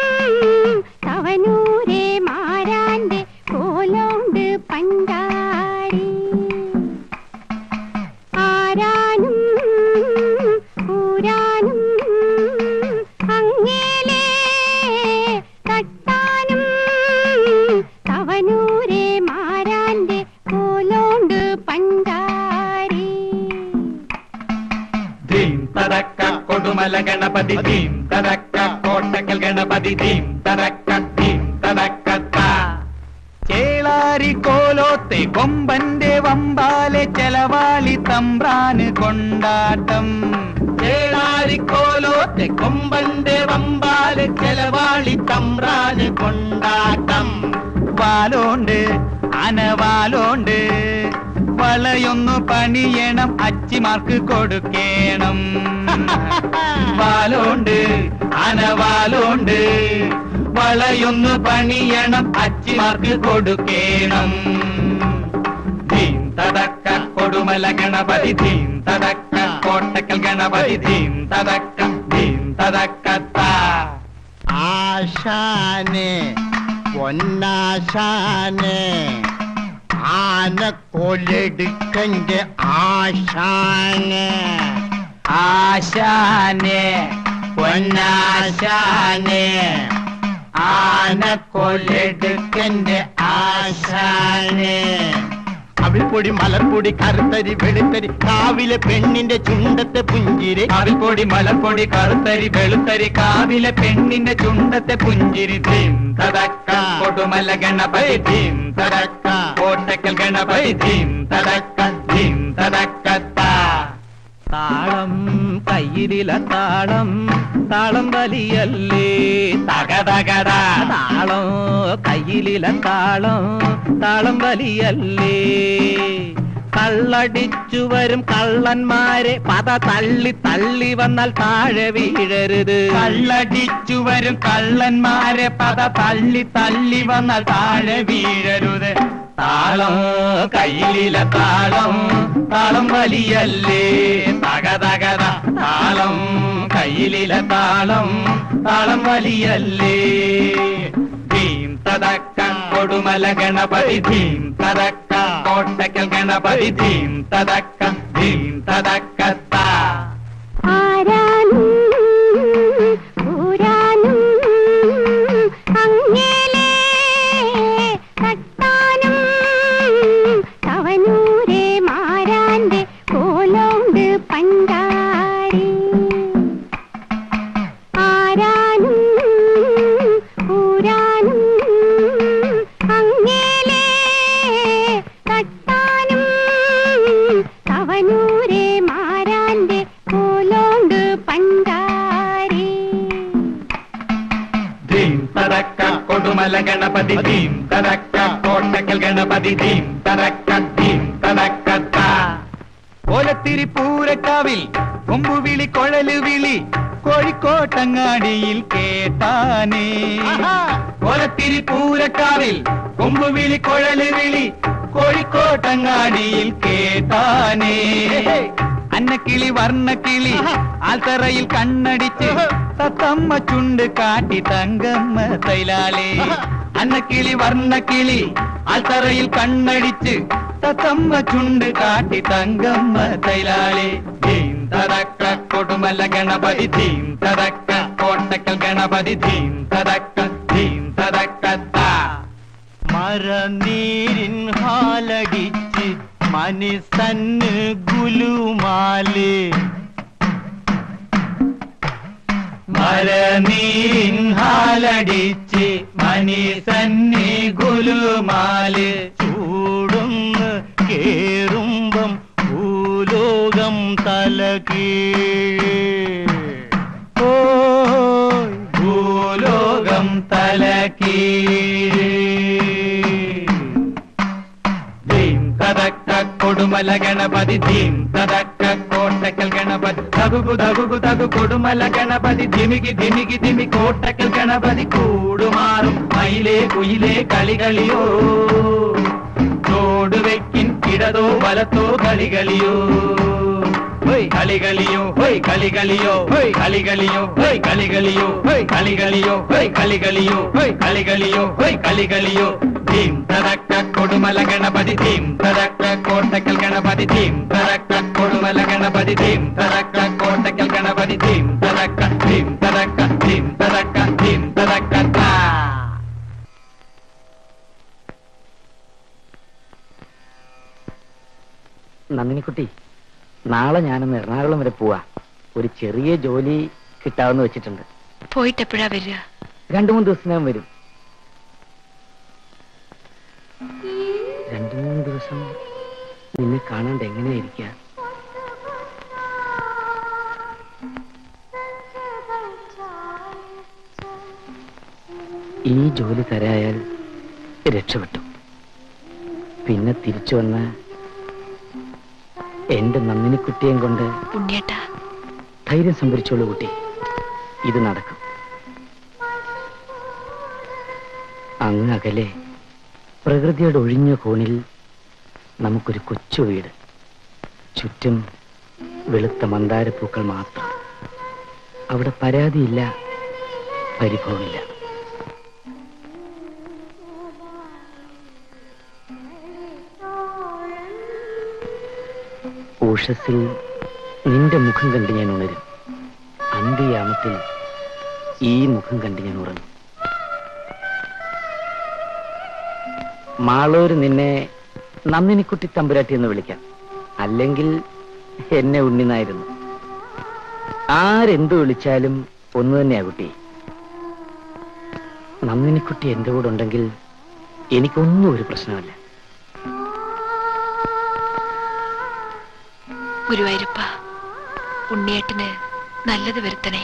തവനൂരെ മാരാന്റെ കോലോണ്ട് പണ്ടാരി ആരാനും ഊരാനും അങ്ങേലേ തട്ടാനും തവനൂരെ മാരാന്റെ കോലോണ്ട് പണ്ടാരി ധീം തടക്ക കൊടുമല ഗണപതി ധീം തടക്ക കോട്ടക്കൽ ഗണപതി ധീം തടക്ക ധീം തടക്ക താ ചേളാരി കോലോത്തെ കൊമ്പന്റെ വമ്പാലെ ചെലവാളി തമ്പ്രാന് കൊണ്ടാട്ടം ചേളാരി കോലോത്തെ കൊമ്പന്റെ വമ്പാലെ ചെലവാളി തമ്പ്രാന് കൊണ്ടാട്ടം വാലോണ്ട് അനവാലോണ്ട് വളയൊന്നു പണിയണം അച്ചിമാർക്ക് കൊടുക്കേണം വാലോണ്ട് അനവാലോണ്ട് വളയൊന്നു പണിയണം അച്ചിമാർക്ക് കൊടുക്കേണം ധീം തടക്ക കൊടുമല ഗണപതി ധീം തടക്ക കോട്ടക്കൽ ഗണപതി ധീം തടക്ക ധീം തടക്ക താ ആശാനെ പൊന്നാശാനെ ആനക്കൊലെടുക്കന്റെ ആശാനെ ആശാനെ പൊന്നാശാനെ ആനക്കൊലെടുക്കന്റെ ആശാനെ അവിൽപ്പൊടി മലർപ്പൊടി കറുത്തരി വെളുത്തരി കാവിലെ പെണ്ണിന്റെ ചുണ്ടത്തെ പുഞ്ചിരി കാവിൽപ്പൊടി മലപ്പൊടി കറുത്തരി വെളുത്തരി കാവിലെ പെണ്ണിന്റെ ചുണ്ടത്തെ പുഞ്ചിരി ധീം തടക്ക കൊടുമല ഗണപതി ധീം തടക്ക കോട്ടക്കൽ ഗണപതി ധീം തടക്ക ധീം തടക്ക താ താളം കയ്യിലില താളം താളം വലിയല്ലേ തകതകട താളം കയ്യിലില താളം താളം വലിയല്ലേ കള്ളടിച്ചു വരും കള്ളന്മാരെ പത തള്ളി തള്ളി വന്നാൽ താഴെ വീഴരുത് കള്ളടിച്ചു വരും കള്ളന്മാരെ പത തള്ളി തള്ളി വന്നാൽ താഴെ വീഴരുത് താളം കയ്യിലില താളം താളം വലിയല്ലേ തകതകത താളം കയ്യിലില താളം താളം വലിയല്ലേ ധീം തടക്ക കൊടുമല ഗണപതി ധീം തടക്ക കോട്ടക്കൽ ഗണപതി ധീം തടക്ക ധീം തടക്ക താ ആരാനും ഊരാനും അങ്ങേലേ തട്ടാനും തവനൂരെ മാരാന്റെ കോലോണ്ട് പണ്ടാരി ആരാനും ഊരാനും അങ്ങേലേ തട്ടാനും തവനൂരെ മാരാന്റെ കോലോണ്ട് പണ്ടാരി ധീം തടക്ക കൊടുമല ഗണപതി ധീം തടക്ക കോട്ടക്കൽ ഗണപതി ധീം തടക്ക ധീം തടക്ക താ കോലത്തിരി പൂരക്കാവിൽ കൊമ്പുവിളി കൊഴല് വിളി കോഴിക്കോട്ടങ്ങാടിയിൽ കേട്ടാനേ കോലത്തിരി പൂരക്കാവിൽ കൊമ്പുവിളി കൊഴല് വിളി കോഴിക്കോട്ടങ്ങാടിയിൽ കേട്ടാനേ അന്നക്കിളി വർണ്ണക്കിളി ആൽത്തറയിൽ കണ്ണടിച്ച് തത്തമ്മ ചുണ്ട് കാട്ടി തങ്കമ്മ തൈലാലേ അന്നക്കിളി വർണ്ണക്കിളി ആൽത്തറയിൽ കണ്ണടിച്ച് തത്തമ്മ ചുണ്ട് കാട്ടി തങ്കമ്മ തൈലാളി ധീം തതക്ക കൊടുമല ഗണപതി ധീം തതക്ക കോട്ടക്കൽ ഗണപതി ധീം തതക്ക ധീം തതക്ക താ മരനീരിൻ ഹാലടിച്ച് മനുസന്ന് ഗുലുമാല് മരനീരിൻ ഹാലടിച്ച് മനുസന്നി ഗുലുമാല് ചൂടുന്ന് കേറുമ്പം ഭൂലോകം തലകീഴ് ഓയ് ഭൂലോകം തലകീഴ് ധീം തതക്ക കൊടുമല ഗണപതി ധീം തതക്ക കോട്ടക്കൽ ഗണപതി തകുകു തകുകു തകു കൊടുമല ഗണപതി ധിമികി ധിമികി ധിമി കോട്ടക്കൽ ഗണപതി കൂടുമാറും മയിലേ കുയിലേ കളികളിയോ തോടുവെക്കിൻ ഇടതോ വലത്തോ കളികളിയോ ഹോയ് കളികളിയോ ഹോയ് കളികളിയോ ഹോയ് കളികളിയോ ഹോയ് കളികളിയോ ഹോയ് കളികളിയോ ഹോയ് കളികളിയോ ഹോയ് കളികളിയോ ഹോയ് കളികളിയോ ധീം തടക്ക കൊടുമല ഗണപതി ധീം തടക്ക കോട്ടക്കൽ ഗണപതി ധീം തടക്ക കൊടുമല ഗണപതി ധീം തടക്ക കോട്ടക്കൽ ഗണപതി ധീം തടക്ക ധീം തടക്ക ധീം തടക്ക ധീം തടക്ക താ നന്ദിനിക്കുട്ടി നാളെ ഞാനൊന്ന് എറണാകുളം വരെ പോവാ ഒരു ചെറിയ ജോലി കിട്ടാമെന്ന് വെച്ചിട്ടുണ്ട് പോയിട്ട് എപ്പോഴാ വരിക രണ്ടു മൂന്ന് ദിവസത്തിനകം വരും രണ്ടു മൂന്ന് ദിവസം നിന്നെ കാണാണ്ട് എങ്ങനെയായിരിക്കുക ഈ ജോലി തരായാൽ രക്ഷപ്പെട്ടു പിന്നെ തിരിച്ചു വന്ന് എന്റെ നന്ദിനിക്കുട്ടിയും കൊണ്ട് ഉണ്ണിയേട്ടാ ധൈര്യം സംഭരിച്ചോളൂ കുട്ടി ഇത് നടക്കും അങ്ങ് അകലെ പ്രകൃതിയുടെ ഒഴിഞ്ഞ കോണിൽ നമുക്കൊരു കൊച്ചു വീട് ചുറ്റും വെളുത്ത മന്ദാരപ്പൂക്കൾ മാത്രം അവിടെ പരാതിയില്ല പരിഭവമില്ല ഉഷസ്സിൽ നിന്റെ മുഖം കണ്ട് ഞാൻ ഉണരും അന്ത്യയാമത്തിൽ ഈ മുഖം കണ്ട് ഞാൻ ഉറങ്ങും മാളൂര് നിന്നെ നന്ദിനിക്കുട്ടി തമ്പുരാട്ടി എന്ന് വിളിക്കാം അല്ലെങ്കിൽ എന്നെ ഉണ്ണിനായിരുന്നു ആരെന്തു വിളിച്ചാലും ഒന്നു തന്നെയാ കുട്ടി നന്ദിനിക്കുട്ടി എന്റെ കൂടെ ഉണ്ടെങ്കിൽ എനിക്കൊന്നും ഒരു പ്രശ്നമല്ല ഗുരുവായൂരപ്പ ഉണ്ണിയേട്ടന് നല്ലത് വരുത്തണേ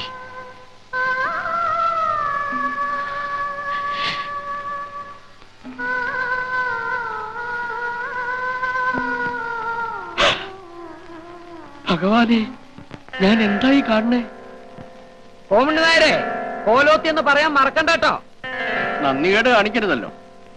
ഭഗവാനെ ഞാൻ എന്തായി കാണണേ കോമണ്ണ നായരെ കോലോത്തി എന്ന് പറയാൻ മറക്കണ്ട കേട്ടോ നന്ദികേട് കാണിക്കരുതല്ലോ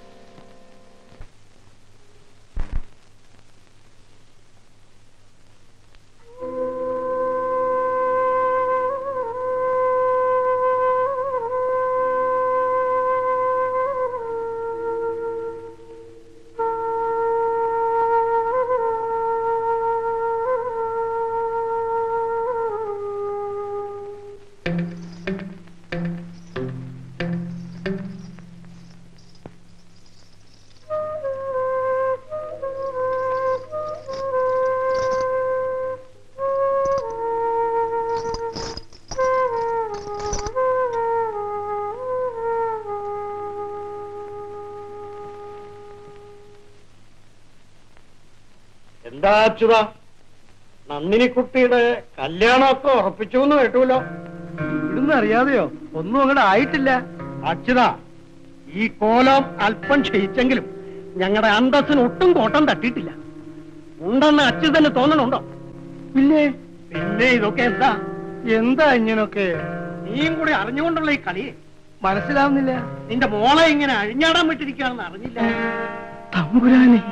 എന്താ അച്യുത നന്ദിനിക്കുട്ടിയുടെ കല്യാണമൊക്കെ ഉറപ്പിച്ചു എന്ന് കേട്ടുല്ലോ ഇവിടുന്ന് അറിയാതെയോ ഒന്നും അങ്ങോട്ട് ആയിട്ടില്ല അച്യുത ഈ കോലം അല്പം ക്ഷയിച്ചെങ്കിലും ഞങ്ങളുടെ അന്തസ്സിന് ഒട്ടും കോട്ടം തട്ടിയിട്ടില്ല ഉണ്ടെന്ന് അച്യുതന് തോന്നണുണ്ടോ പിന്നെ പിന്നെ ഇതൊക്കെ എന്താ എന്താ ഇങ്ങനൊക്കെ നീയും കൂടി അറിഞ്ഞുകൊണ്ടുള്ള ഈ കളി മനസ്സിലാവുന്നില്ല നിന്റെ മോളെ ഇങ്ങനെ അഴിഞ്ഞാടാൻ വിട്ടിരിക്കുകയാണെന്ന് അറിഞ്ഞില്ല തമ്പുരാനെ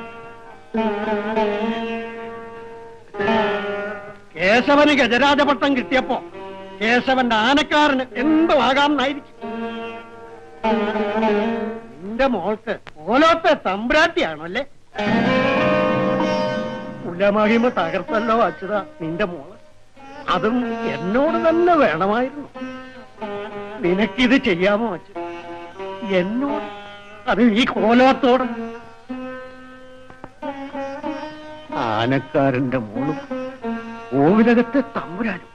കേശവന് ഗജരാജപട്ടം കിട്ടിയപ്പോ കേശവന്റെ ആനക്കാരന് എന്തും ആകാമെന്നായിരിക്കും നിന്റെ മോൾക്ക് ഓലോത്തെ തമ്പ്രാട്ടിയാണോ അല്ലേ കുലമഹിമ തകർത്തല്ലോ അച്യുത നിന്റെ മോള് അതും എന്നോട് തന്നെ വേണമായിരുന്നു നിനക്കിത് ചെയ്യാമോ അച്ഛൻ എന്നോട് അത് ഈ കോലോത്തോട് ആനക്കാരന്റെ മോളും കോവിലകത്തെ തമ്പുരാനും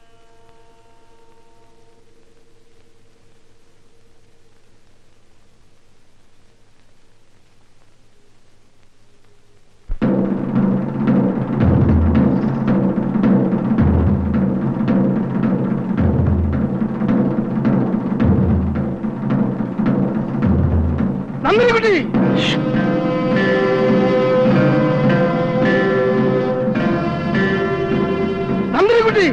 നന്ദിനിക്കുട്ടി നന്ദിനിക്കുട്ടി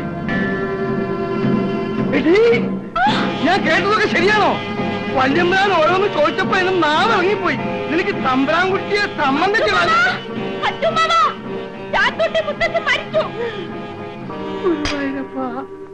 എടീ, ഞാൻ കേട്ടതൊക്കെ ശരിയാണോ വല്യമ്മാൻ ഓരോന്ന് ചോദിച്ചപ്പോ എന്നെ നാളെ ഇറങ്ങിപ്പോയി നിനക്ക് തമ്പ്രാൻകുട്ടിയെ സംബന്ധിച്ച് ഗുരുവായൂരപ്പാ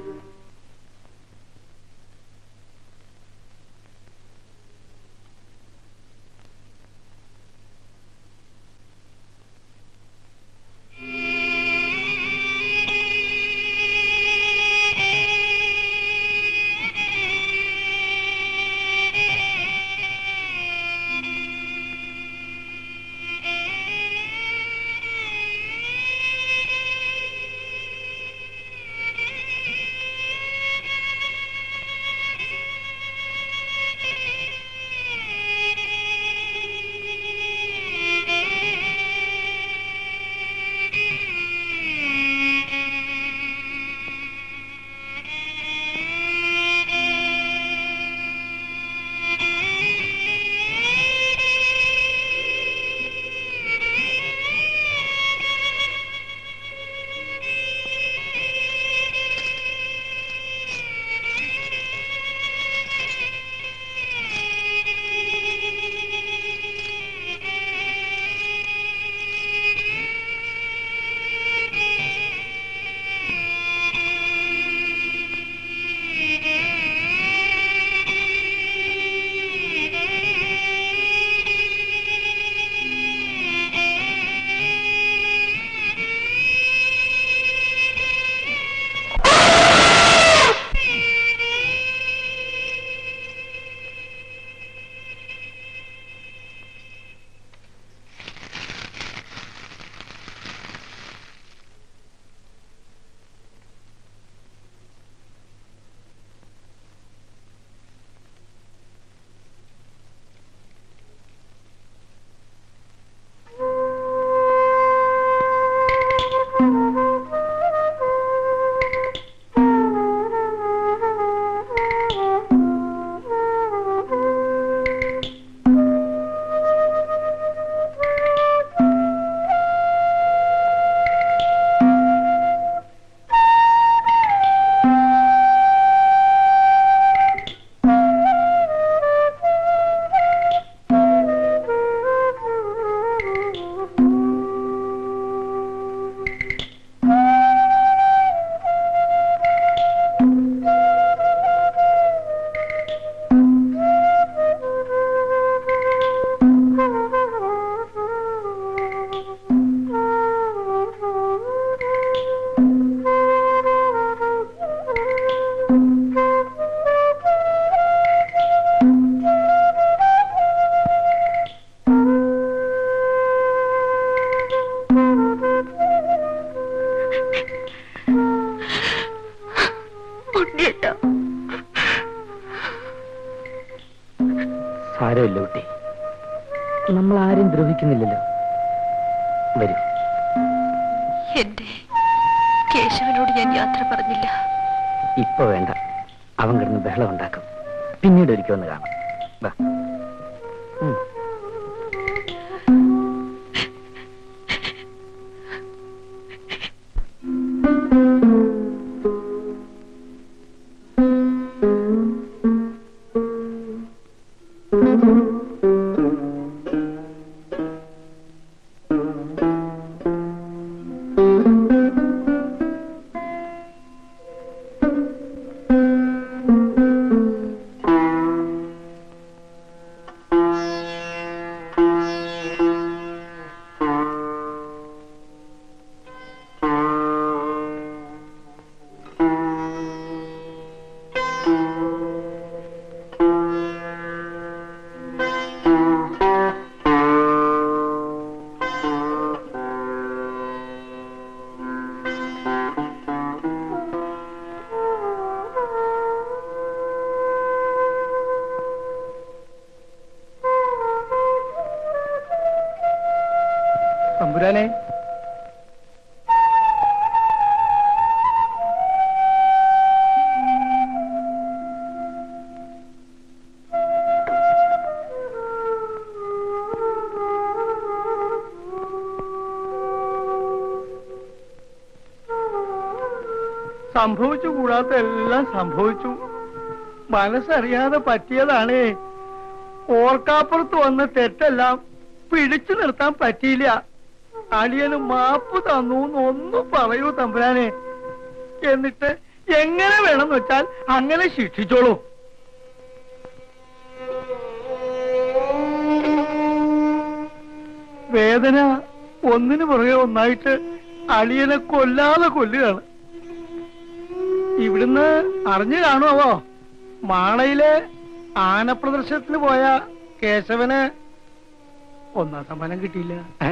സാരമില്ല കുട്ടി നമ്മൾ ആരും ദ്രോഹിക്കുന്നില്ലല്ലോ വരൂ എന്റെ കേശവനോട് ഞാൻ യാത്ര പറഞ്ഞില്ല ഇപ്പൊ വേണ്ട അവൻ കിടന്ന് ബഹളം ഉണ്ടാക്കും പിന്നീട് ഒരിക്കൽ ഒന്ന് കാണാം വാ. ഉം. തമ്പുരാനെ സംഭവിച്ചു കൂടാത്ത എല്ലാം സംഭവിച്ചു മനസ്സറിയാതെ പറ്റിയതാണേ ഓർക്കാപ്പുറത്ത് വന്ന തെറ്റെല്ലാം പിടിച്ചു നിർത്താൻ പറ്റിയില്ല അളിയന് മാപ്പ് തന്നു ഒന്നും പറയൂ തമ്പുരാനെ എന്നിട്ട് എങ്ങനെ വേണമെന്ന് വെച്ചാൽ അങ്ങനെ ശിക്ഷിച്ചോളൂ വേദന ഒന്നിനു പുറകെ ഒന്നായിട്ട് അളിയനെ കൊല്ലാതെ കൊല്ലുകയാണ് ഇവിടുന്ന് അറിഞ്ഞു കാണുമോ മാളയിലെ ആനപ്രദർശനത്തിന് പോയ കേശവന് ഒന്നാം സമ്മാനം കിട്ടിയില്ല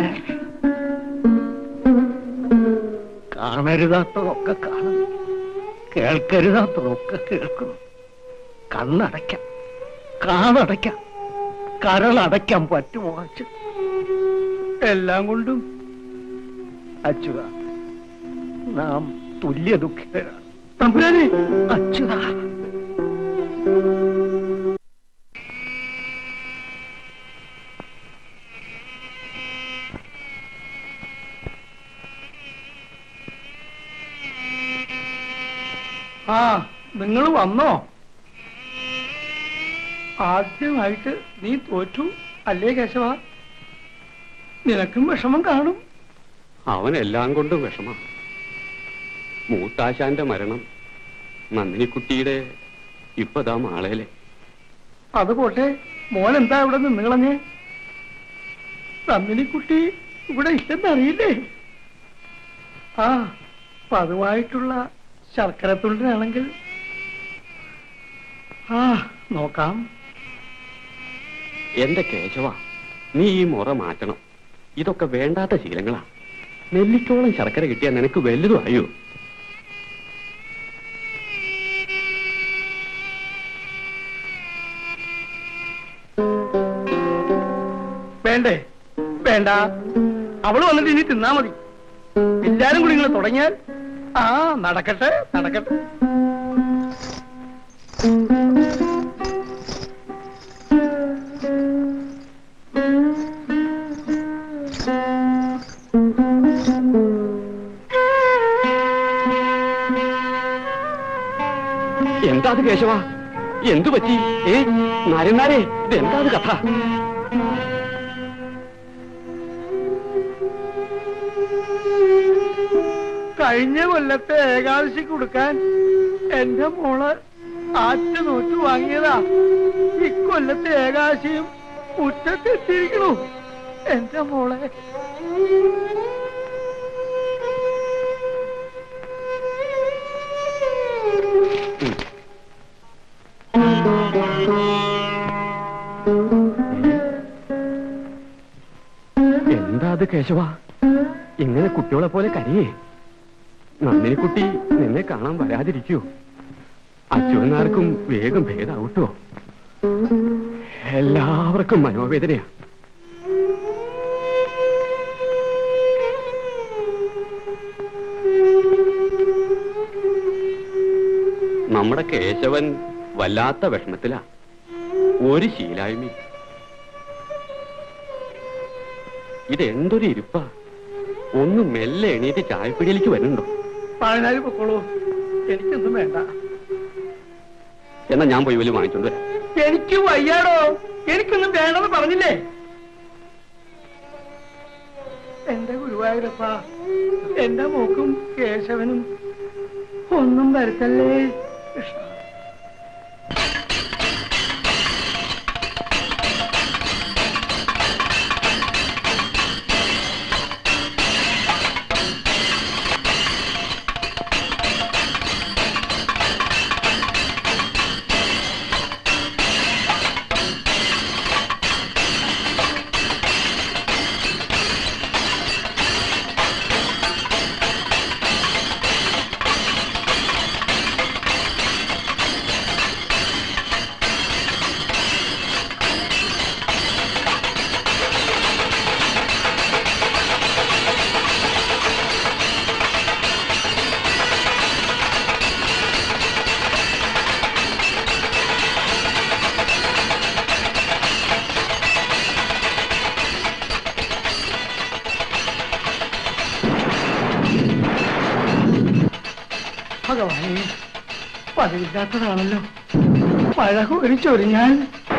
കാണരുതാത്തതൊക്കെ കാണുന്നു കേൾക്കരുതാത്തതൊക്കെ കേൾക്കുന്നു കണ്ണടയ്ക്കാം കാതടയ്ക്കാം കരളടയ്ക്കാൻ പറ്റുമോ അച്ഛ എല്ലാം കൊണ്ടും അച്യുത നാം തുല്യ ദുഃഖിതരാണ് തമ്പുരാനെ അച്യുത ആ നിങ്ങൾ വന്നോ ആദ്യമായിട്ട് നീ തോറ്റു അല്ലേ കേശവ നിനക്കും വിഷമം കാണും അവനെല്ലാം കൊണ്ടും വിഷമ മൂത്താശാന്റെ മരണം നന്ദിനിക്കുട്ടിയുടെ ഇപ്പതാ മാളയിലെ അത് പോട്ടെ മോൻ എന്താ ഇവിടെ നിന്നുകളഞ്ഞേ നന്ദിനിക്കുട്ടി ഇവിടെ ഇല്ലെന്നറിയില്ലേ ആ പതിവായിട്ടുള്ള ശർക്കര തുള്ളിനാണെങ്കിൽ ആ നോക്കാം എന്റെ കേശവ നീ ഈ മുറ മാറ്റണം ഇതൊക്കെ വേണ്ടാത്ത ശീലങ്ങളാ നെല്ലിക്കോളം ശർക്കര കിട്ടിയാൽ നിനക്ക് വലുതും ആയോ വേണ്ടേ വേണ്ട അവള് വന്നിട്ട് ഇനി തിന്നാ മതി എല്ലാരും കൂടി ഇങ്ങനെ തുടങ്ങിയാൽ ആ നടക്കട്ടെ നടക്കട്ടെ എന്താ അത് കേശവ എന്തു പറ്റി ഏ നരനാരെ ഇതെന്താ അത് കഥ കഴിഞ്ഞ കൊല്ലത്തെ ഏകാദശി കൊടുക്കാൻ എന്റെ മോള് ആറ്റ നോറ്റ് വാങ്ങിയതാ ഇക്കൊല്ലത്തെ ഏകാദശിയും മുറ്റത്തെത്തിയിരിക്കണു എന്റെ മോളെ എന്താ അത് കേശവ ഇങ്ങനെ കുട്ടികളെ പോലെ കരയേ നന്ദിനിക്കുട്ടി നിന്നെ കാണാൻ വരാതിരിക്കോ അച്യുതനാർക്കും വേഗം ഭേദാവട്ടോ എല്ലാവർക്കും മനോവേദനയാ നമ്മുടെ കേശവൻ വല്ലാത്ത വിഷമത്തിലാ ഒരു ശീലായ്മ ഇതെന്തൊരു ഇരിപ്പാ ഒന്ന് മെല്ലെ എണീറ്റ് ചായപ്പിടിയിലേക്ക് വരുന്നുണ്ടോ പഴനാരി പൊക്കോളൂ എനിക്കൊന്നും വേണ്ട എന്നാ ഞാൻ പോയി വലിയ വാങ്ങിച്ചോണ്ട് വരാം എനിക്ക് വയ്യാടോ എനിക്കൊന്നും വേണമെന്ന് പറഞ്ഞില്ലേ എന്റെ ഗുരുവായൂരപ്പ എന്റെ മോക്കും കേശവനും ഒന്നും വരുത്തല്ലേ കൃഷ്ണ ഭഗവാനെ പതിവില്ലാത്തതാണല്ലോ മഴ ഒരു ചൊരിഞ്ഞാൽ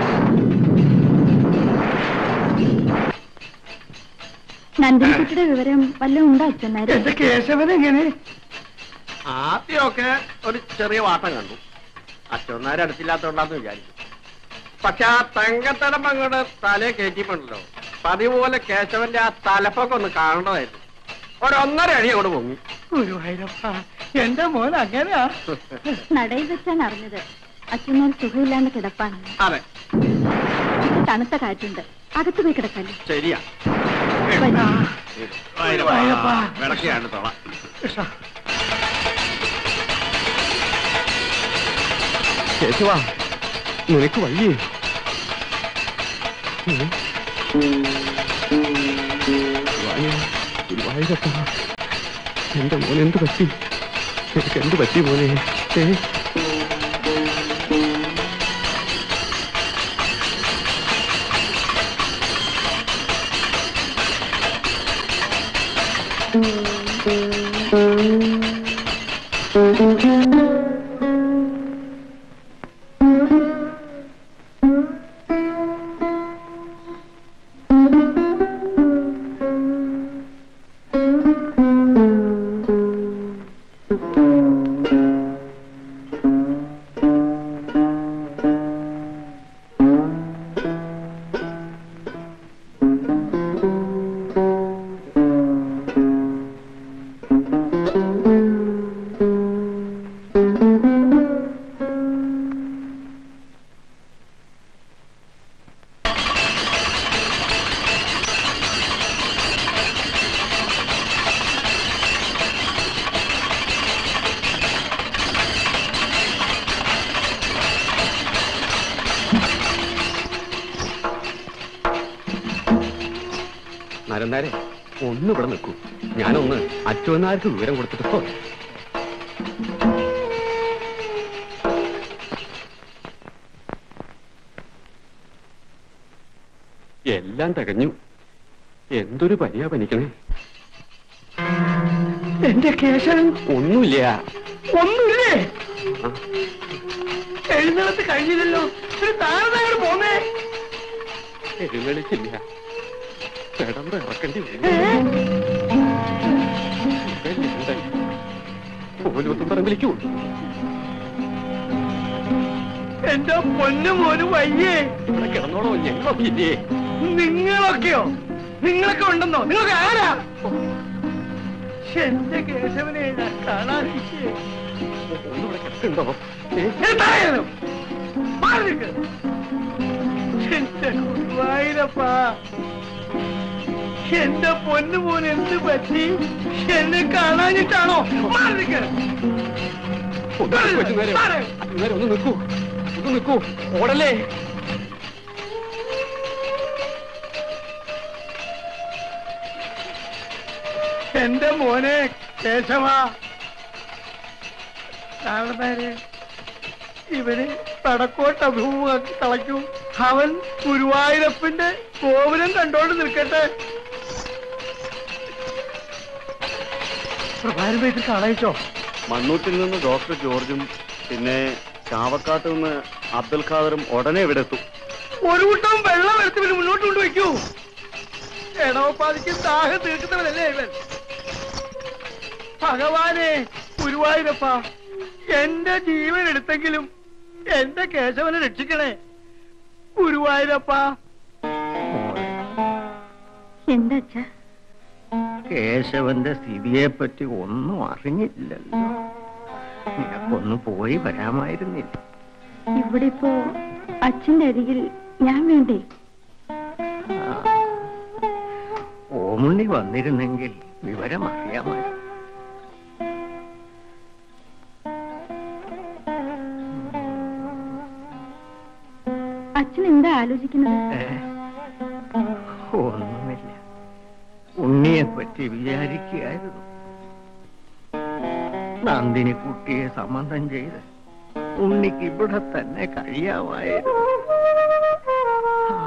നന്ദൻകുട്ടിയുടെ വിവരം വല്ലതും ഉണ്ടോ അച്ഛനാര് എന്റെ കേശവൻ എങ്ങനെ ആദ്യമൊക്കെ ഒരു ചെറിയ വാട്ടം കണ്ടു അച്ഛനാരെ അടുത്തില്ലാത്തോണ്ടാന്ന് വിചാരിച്ചു പക്ഷെ ആ തങ്കത്തലം അങ്ങോട്ട് തലയെ കയറ്റിപ്പോണ്ടല്ലോ പതിവ് പോലെ കേശവന്റെ ആ തലപ്പൊക്കെ ഒന്ന് കാണണമായിരുന്നു ഒരൊന്നര അടി അങ്ങോട്ട് പൊങ്ങി ഗുരുവായൂരപ്പ എന്റെ മോൻ അങ്ങനെയാ നടയിൽ വെച്ചാണ് അറിഞ്ഞത് അച്ഛനോട് സുഖമില്ലാണ്ട് കിടപ്പാണെന്ന് അതെ ഇത് തണുത്ത കാറ്റുണ്ട് അകത്ത് പോയി കിടക്കല്ലേ ശരിയാ വരൂ. ഗുരുവായൂരപ്പ. വിളക്കിയാണ് തൊള കൃഷ്ണ കേശവാ നിനക്ക് വയ്യേ ഗുരുവായൂരപ്പ എന്റെ മോൻ എന്ത് പറ്റി എനിക്ക് എന്ത് പറ്റി മോനെ ഏ നരന്താരെ ഒന്ന് ഇവിടെ നിൽക്കൂ ഞാനൊന്ന് അച്ഛനാർക്ക് വിവരം കൊടുത്തിട്ട് പോ എല്ലാം തികഞ്ഞു എന്തൊരു പനിയാ പനിക്കണേ എന്റെ കേശവൻ ഒന്നുമില്ല ഒന്നുമില്ലേ ആ, എഴുന്നള്ളത്ത് കഴിഞ്ഞില്ലല്ലോ ഒരു താഴ്ന്നങ്ങോട് പോന്നേ എഴുന്നള്ളിച്ചില്ല കിടന്ന് ഇറക്കേണ്ടി വരും പോലൊത്തും പറമ്പിലേക്കു എന്റെ പൊന്നു മോന് വയ്യേ ഇവിടെ കിടന്നോളോ ഞങ്ങളൊക്കെ ഇല്ലേ നിങ്ങളൊക്കെയോ നിങ്ങളൊക്കെ ഉണ്ടെന്നോ നിങ്ങൾക്ക് ആരാ എന്റെ കേശവനെ ഞാൻ കാണാതിരിക്കേ ഒന്നിവിടെ കിടക്കുന്നുണ്ടോ ഏ എന്തായാലും മാറി നിൽക്ക്. എന്റെ ഗുരുവായൂരപ്പാ എന്റെ പൊന്നു മോൻ എന്ത് പറ്റി എന്നെ കാണാഞ്ഞിട്ടാണോ മാറി നിൽക്ക്. മാറ്. അന്നേരം ഒന്ന് നിൽക്കൂ ഒന്ന് നിൽക്കൂ ഓടല്ലേ എന്റെ മോനെ കേശവ കാണുന്നേരെ ഇവന് വടക്കോട്ട് അഭിമുഖമാക്കി കളയ്ക്കും അവൻ ഗുരുവായൂരപ്പന്റെ കോവിലം കണ്ടോണ്ട് നിൽക്കട്ടെ പ്രഭാരം വീട്ടിൽ കളയിച്ചോ മണ്ണൂറ്റിൽ നിന്ന് ഡോക്ടർ ജോർജും പിന്നെ ചാവക്കാട്ട് നിന്ന് അബ്ദുൽ ഖാദറും ഉടനെ ഇവിടെ എത്തും ഒരു കൂട്ടം വെള്ളം എടുത്ത് ഇവന് മുന്നോട്ട് കൊണ്ടുവയ്ക്കൂ എടവപ്പാതിക്ക് ദാഹം തീർക്കുന്നവനല്ലേ ഇവൻ ഭഗവാനെ ഗുരുവായൂരപ്പ എന്റെ ജീവൻ എടുത്തെങ്കിലും എന്റെ കേശവനെ രക്ഷിക്കണേ ഗുരുവായൂരപ്പ എന്താ അച്ഛാ കേശവന്റെ സ്ഥിതിയെ പറ്റി ഒന്നും അറിഞ്ഞില്ലല്ലോ നിനക്കൊന്ന് പോയി വരാമായിരുന്നില്ല ഇവിടെ ഇപ്പോ അച്ഛന്റെ അരികിൽ ഞാൻ വേണ്ടേ ഓമുണ്ണി വന്നിരുന്നെങ്കിൽ വിവരം അറിയാമായിരുന്നു അച്ഛൻ എന്താ ആലോചിക്കുന്നത് ഏ? ഒന്നുമില്ല ഉണ്ണിയെ പറ്റി വിചാരിക്കുകയായിരുന്നു നന്ദിനി കുട്ടിയെ സംബന്ധം ചെയ്ത് ഉണ്ണിക്ക് ഇവിടെ തന്നെ കഴിയാമായിരുന്നു ആ.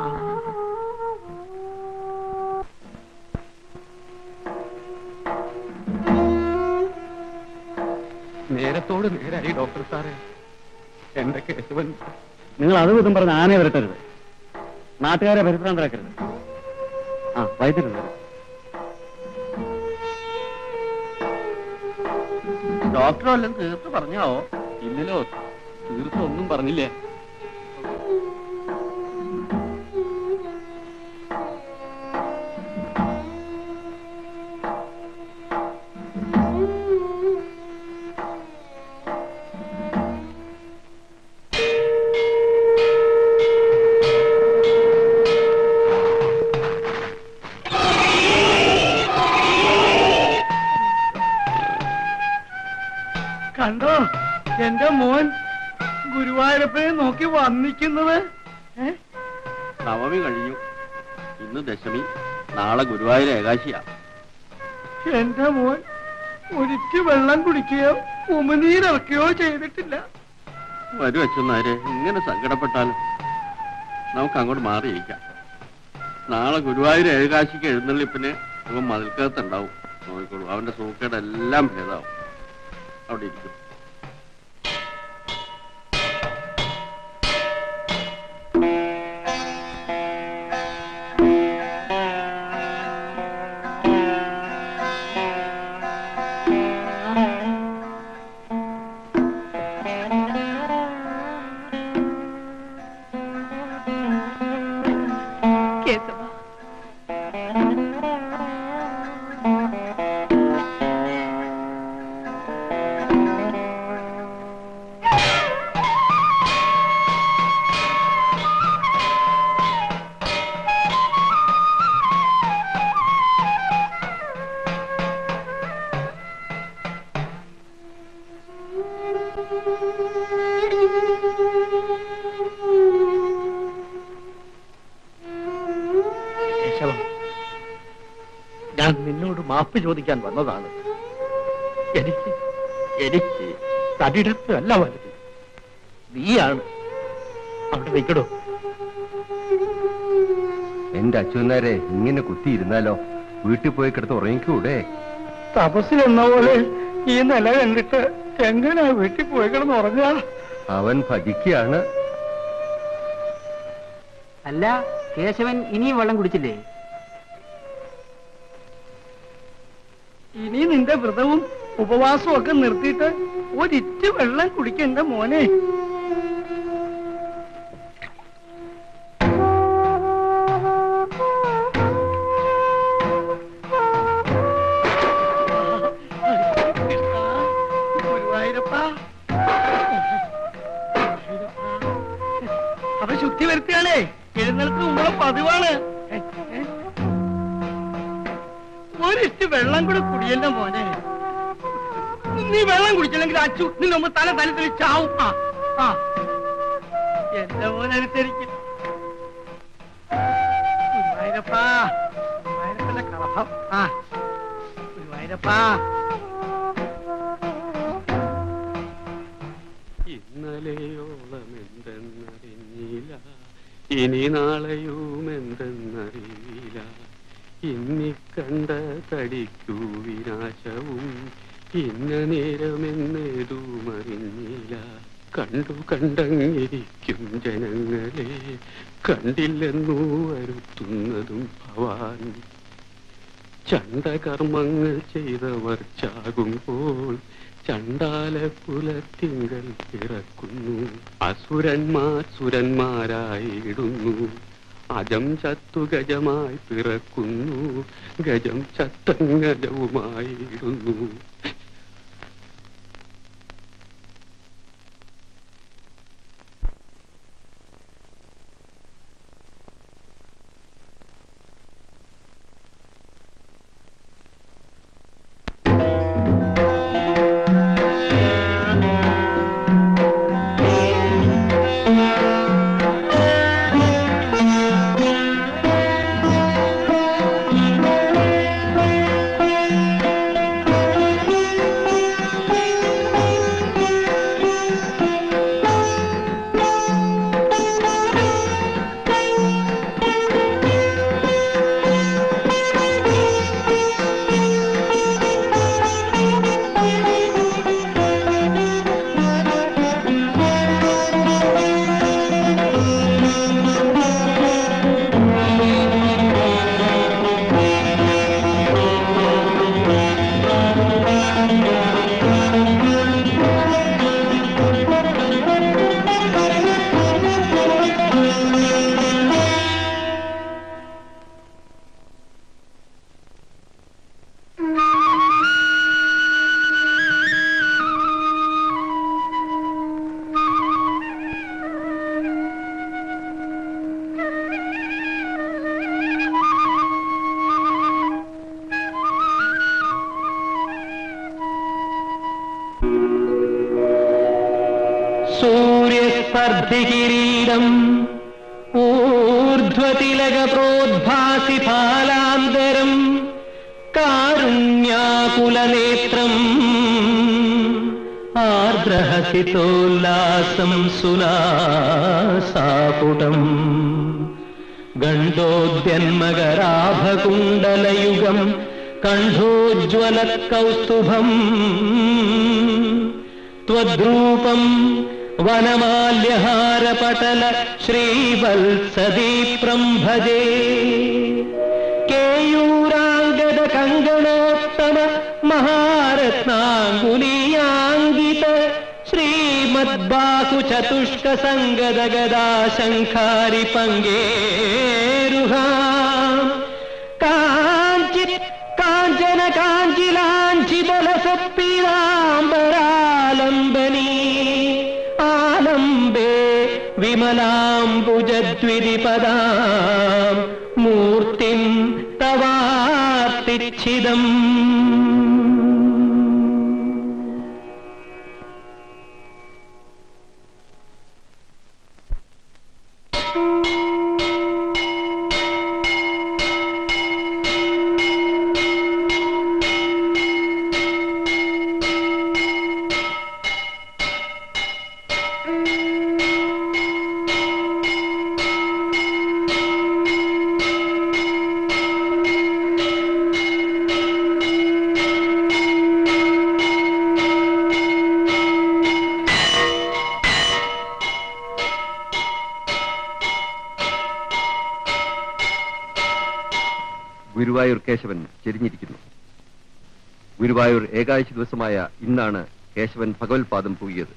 നേരെ കാലത്തോട് നേരായി ഡോക്ടർ സാറേ എന്റെ കേശവൻ നിങ്ങൾ അത് വിധം പറഞ്ഞ് ആനയെ വരട്ടരുത് നാട്ടുകാരെ പരിഭ്രാന്തരാക്കരുത് ആ വൈദ്യുണ്ട് ഡോക്ടർ വല്ലതും തീർത്ത് പറഞ്ഞാവോ ഇല്ലല്ലോ തീർത്തൊന്നും പറഞ്ഞില്ലേ കണ്ടോ എന്റെ മോൻ ഗുരുവായൂരപ്പനെ നോക്കി വന്നിക്കുന്നത് ഏ? നവമി കഴിഞ്ഞു ഇന്ന് ദശമി നാളെ ഗുരുവായൂർ ഏകാശിയാ എന്റെ മോൻ ഒരിറ്റ് വെള്ളം കുടിക്കുകയോ ഉമിനീരിറക്കുകയോ ചെയ്തിട്ടില്ല വരും അച്ഛനാരെ ഇങ്ങനെ സങ്കടപ്പെട്ടാലും നമുക്ക് അങ്ങോട്ട് മാറിയിരിക്കാം നാളെ ഗുരുവായൂർ ഏകാശിക്ക് എഴുന്നള്ളിപ്പിന് അവൻ മതിൽക്കകത്തുണ്ടാവും നോക്കിക്കോളൂ അവന്റെ സൂക്കേടെല്ലാം ഭേദാവും അവിടെ ഇരിക്കും കേശവ കേശവം ഞാൻ നിന്നോട് മാപ്പ് ചോദിക്കാൻ വന്നതാണ് എനിക്ക് എനിക്ക് തടിടത്ത് അല്ല വലുത് നീയാണ് അവിടെ നിൽക്കടോ എന്റെ അച്ഛനാരെ ഇങ്ങനെ കുത്തിയിരുന്നാലോ വീട്ടിൽ പോയി കിടന്ന് ഉറങ്ങിക്കൂടെ തപസ്സിലെന്ന പോലെ ഈ നില കണ്ടിട്ട് എങ്ങനെയാ വീട്ടിൽ പോയി കിടന്ന് ഉറങ്ങുക അവൻ ഭജിക്കുകയാണ് അല്ല കേശവൻ ഇനിയും വെള്ളം കുടിച്ചില്ലേ ഇനി നിന്റെ വ്രതവും ഉപവാസവും ഒക്കെ നിർത്തിയിട്ട് ഒരിറ്റ് വെള്ളം കുടിക്കണ്ട മോനെ ഗുരുവായൂരപ്പ അപ്പൊ ശുദ്ധി വരുത്തുകയാണേ എഴുന്നേൽക്ക് മുമ്പുള്ള പതിവാണ് ഏ, ഏ. ഒരിറ്റ് വെള്ളം കൂടെ കുടിയല്ല മോനെ നീ വെള്ളം കുടിച്ചില്ലെങ്കിൽ അച്ചു നിന്റെ മുമ്പ് തല തല തെളിച്ചാവും ആ ആ എന്റെ മോൻ അനുസരിക്കും ഗുരുവായൂരപ്പാ ഗുരുവായൂരപ്പന്റെ കളഭം ആ ഗുരുവായൂരപ്പാ ഇന്നലെയോളം എന്തെന്നറിഞ്ഞില്ല ഇനി നാളെയും എന്തെന്നറിയില്ല ഇന്നിക്കണ്ട തടിക്കൂ വിനാശവും ഇന്ന നേരമെന്നേതും അറിഞ്ഞില്ല കണ്ടു കണ്ടങ്ങിരിക്കും ജനങ്ങളെ കണ്ടില്ലെന്നു വരുത്തുന്നതും ഭവാൻ ചണ്ടകർമ്മങ്ങൾ ചെയ്തവർ ചാകുമ്പോൾ ചണ്ടാല കുലത്തിങ്കൽ പിറക്കുന്നു അസുരന്മാർ സുരന്മാരായിടുന്നു അജം ചത്തു ഗജമായി പിറക്കുന്നു ഗജം ചത്തങ്ങജവുമായിടുന്നു ആ മധ്യകിരീടം ഊർധ്വതിലക പ്രോദ്ഭാസി ഫാലാന്തരം കാരുണ്യാകുലനേത്രം ആർദ്രഹസിതോല്ലാസം സുനാസാപുടം ഗണ്ഡോദ്യന്മകരാഭകുണ്ടലയുഗം കണ്ഠോജ്വല കൗസ്തുഭം ത്വദ്രൂപം വനമാല്യഹാരപടല ശ്രീവത്സദീപ്രം ഭജേ കേയൂരാംഗത കങ്കണോത്തമ മഹാരത്നാങ്കുലീയാങ്കിത ശ്രീമദ്ബാഹു ചതുഷ്ക സംഗത ഗദാ ശംഖാരി പങ്കേരുഹാ കാഞ്ചി കാഞ്ചന കാഞ്ചിലാഞ്ചിതലസപ്പീതാംബരാലംബനീ ആലംബേ വിമലാംബുജദ്വിരിപദാം മൂർത്തിം തവാർത്തിച്ഛിതം ഗുരുവായൂർ കേശവൻ ചെരിഞ്ഞിരിക്കുന്നു ഗുരുവായൂർ ഏകാദശി ദിവസമായ ഇന്നാണ് കേശവൻ ഭഗവത്പാദം പൂകിയത്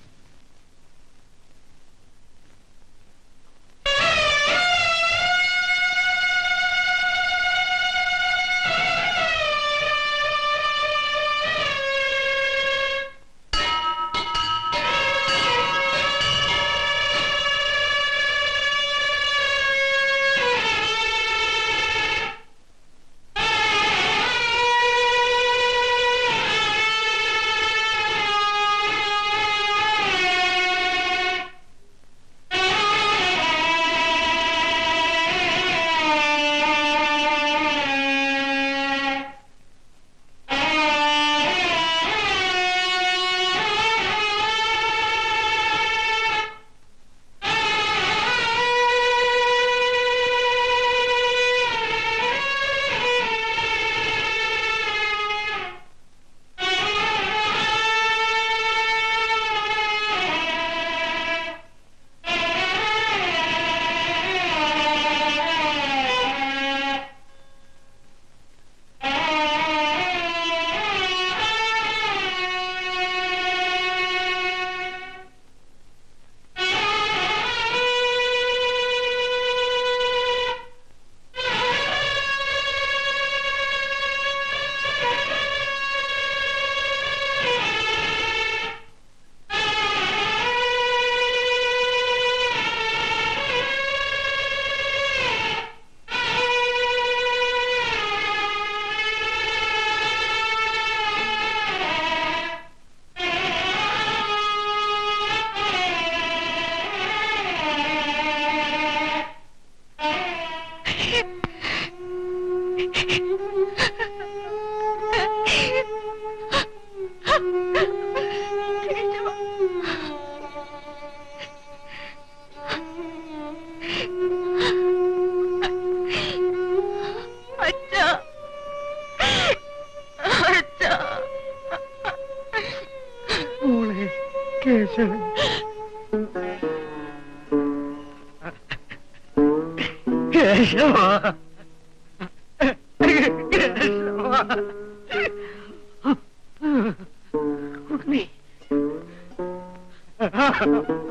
അച്ഛാ അച്ഛാ മോളെ കേശവൻ കേശവ കേശവ ഉണ്ണി